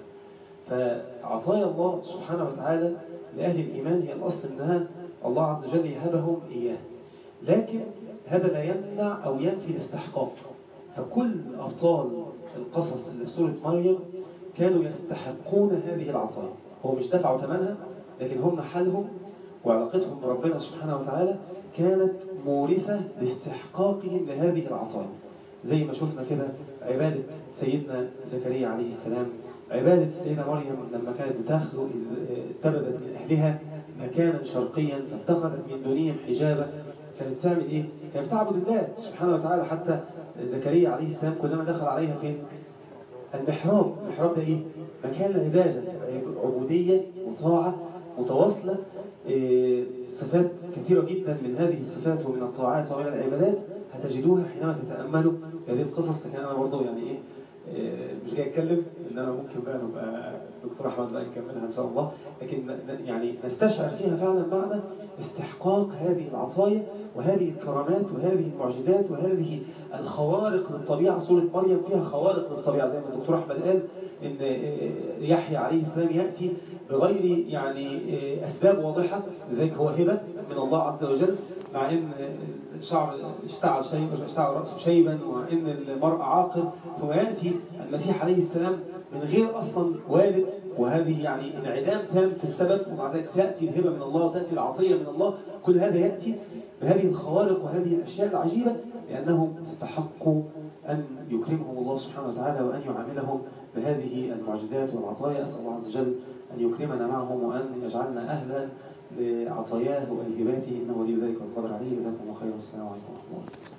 فعطايا الله سبحانه وتعالى لأهل الإيمان هي الأصل أنها الله عز وجل يهبهم إياه لكن هذا لا يمنع أو ينفي الاستحقاق فكل أبطال القصص اللي في سورة مريم كانوا يستحقون هذه العطايا هو مش دفعوا ثمنها لكن هم حالهم وعلاقتهم بربنا سبحانه وتعالى كانت مورثة لاستحقاقهم لهذه العطايا زي ما شفنا كده عبادة سيدنا زكريا عليه السلام عبادة السيدة مريم لما كانت بتخلق اتبدت من أهلها مكانا شرقيا فاتخذت من دونهم حجابا كانت تعمل إيه؟ كانت بتعبد الله سبحانه وتعالى حتى زكريا عليه السلام كلما دخل عليها فين؟ المحراب المحراب ده إيه؟ مكان العبادة عبودية وطاعة متواصلة إيه، صفات كثيرة جدا من هذه الصفات ومن الطاعات ومن العبادات هتجدوها حينما تتأملوا هذه القصص لكن أنا برضه يعني إيه إيه، مش جاي أتكلم إن أنا ممكن بقى نبقى دكتور أحمد بقى يكملها إن شاء الله لكن ن- يعني نستشعر فيها فعلا معنى استحقاق هذه العطايا وهذه الكرامات وهذه المعجزات وهذه الخوارق للطبيعة سورة مريم فيها خوارق للطبيعة زي ما الدكتور أحمد قال إن يحيى عليه السلام يأتي بغير يعني أسباب واضحة لذلك هو هبة من الله عز وجل مع إن شعر اشتعل شيبا اشتعل رأسه شيبا وإن المرأة عاقل ثم يأتي المسيح عليه السلام من غير أصلا والد وهذه يعني انعدام تام في السبب ومع ذلك تأتي الهبة من الله وتأتي العطية من الله كل هذا يأتي بهذه الخوارق وهذه الأشياء العجيبة لأنهم استحقوا أن يكرمهم الله سبحانه وتعالى وأن يعاملهم بهذه المعجزات والعطايا أسأل الله عز وجل أن يكرمنا معهم وأن يجعلنا أهلا لعطاياه ولهباته إنه ولي ذلك والقدر عليه جزاكم الله خيرا والسلام عليكم ورحمة الله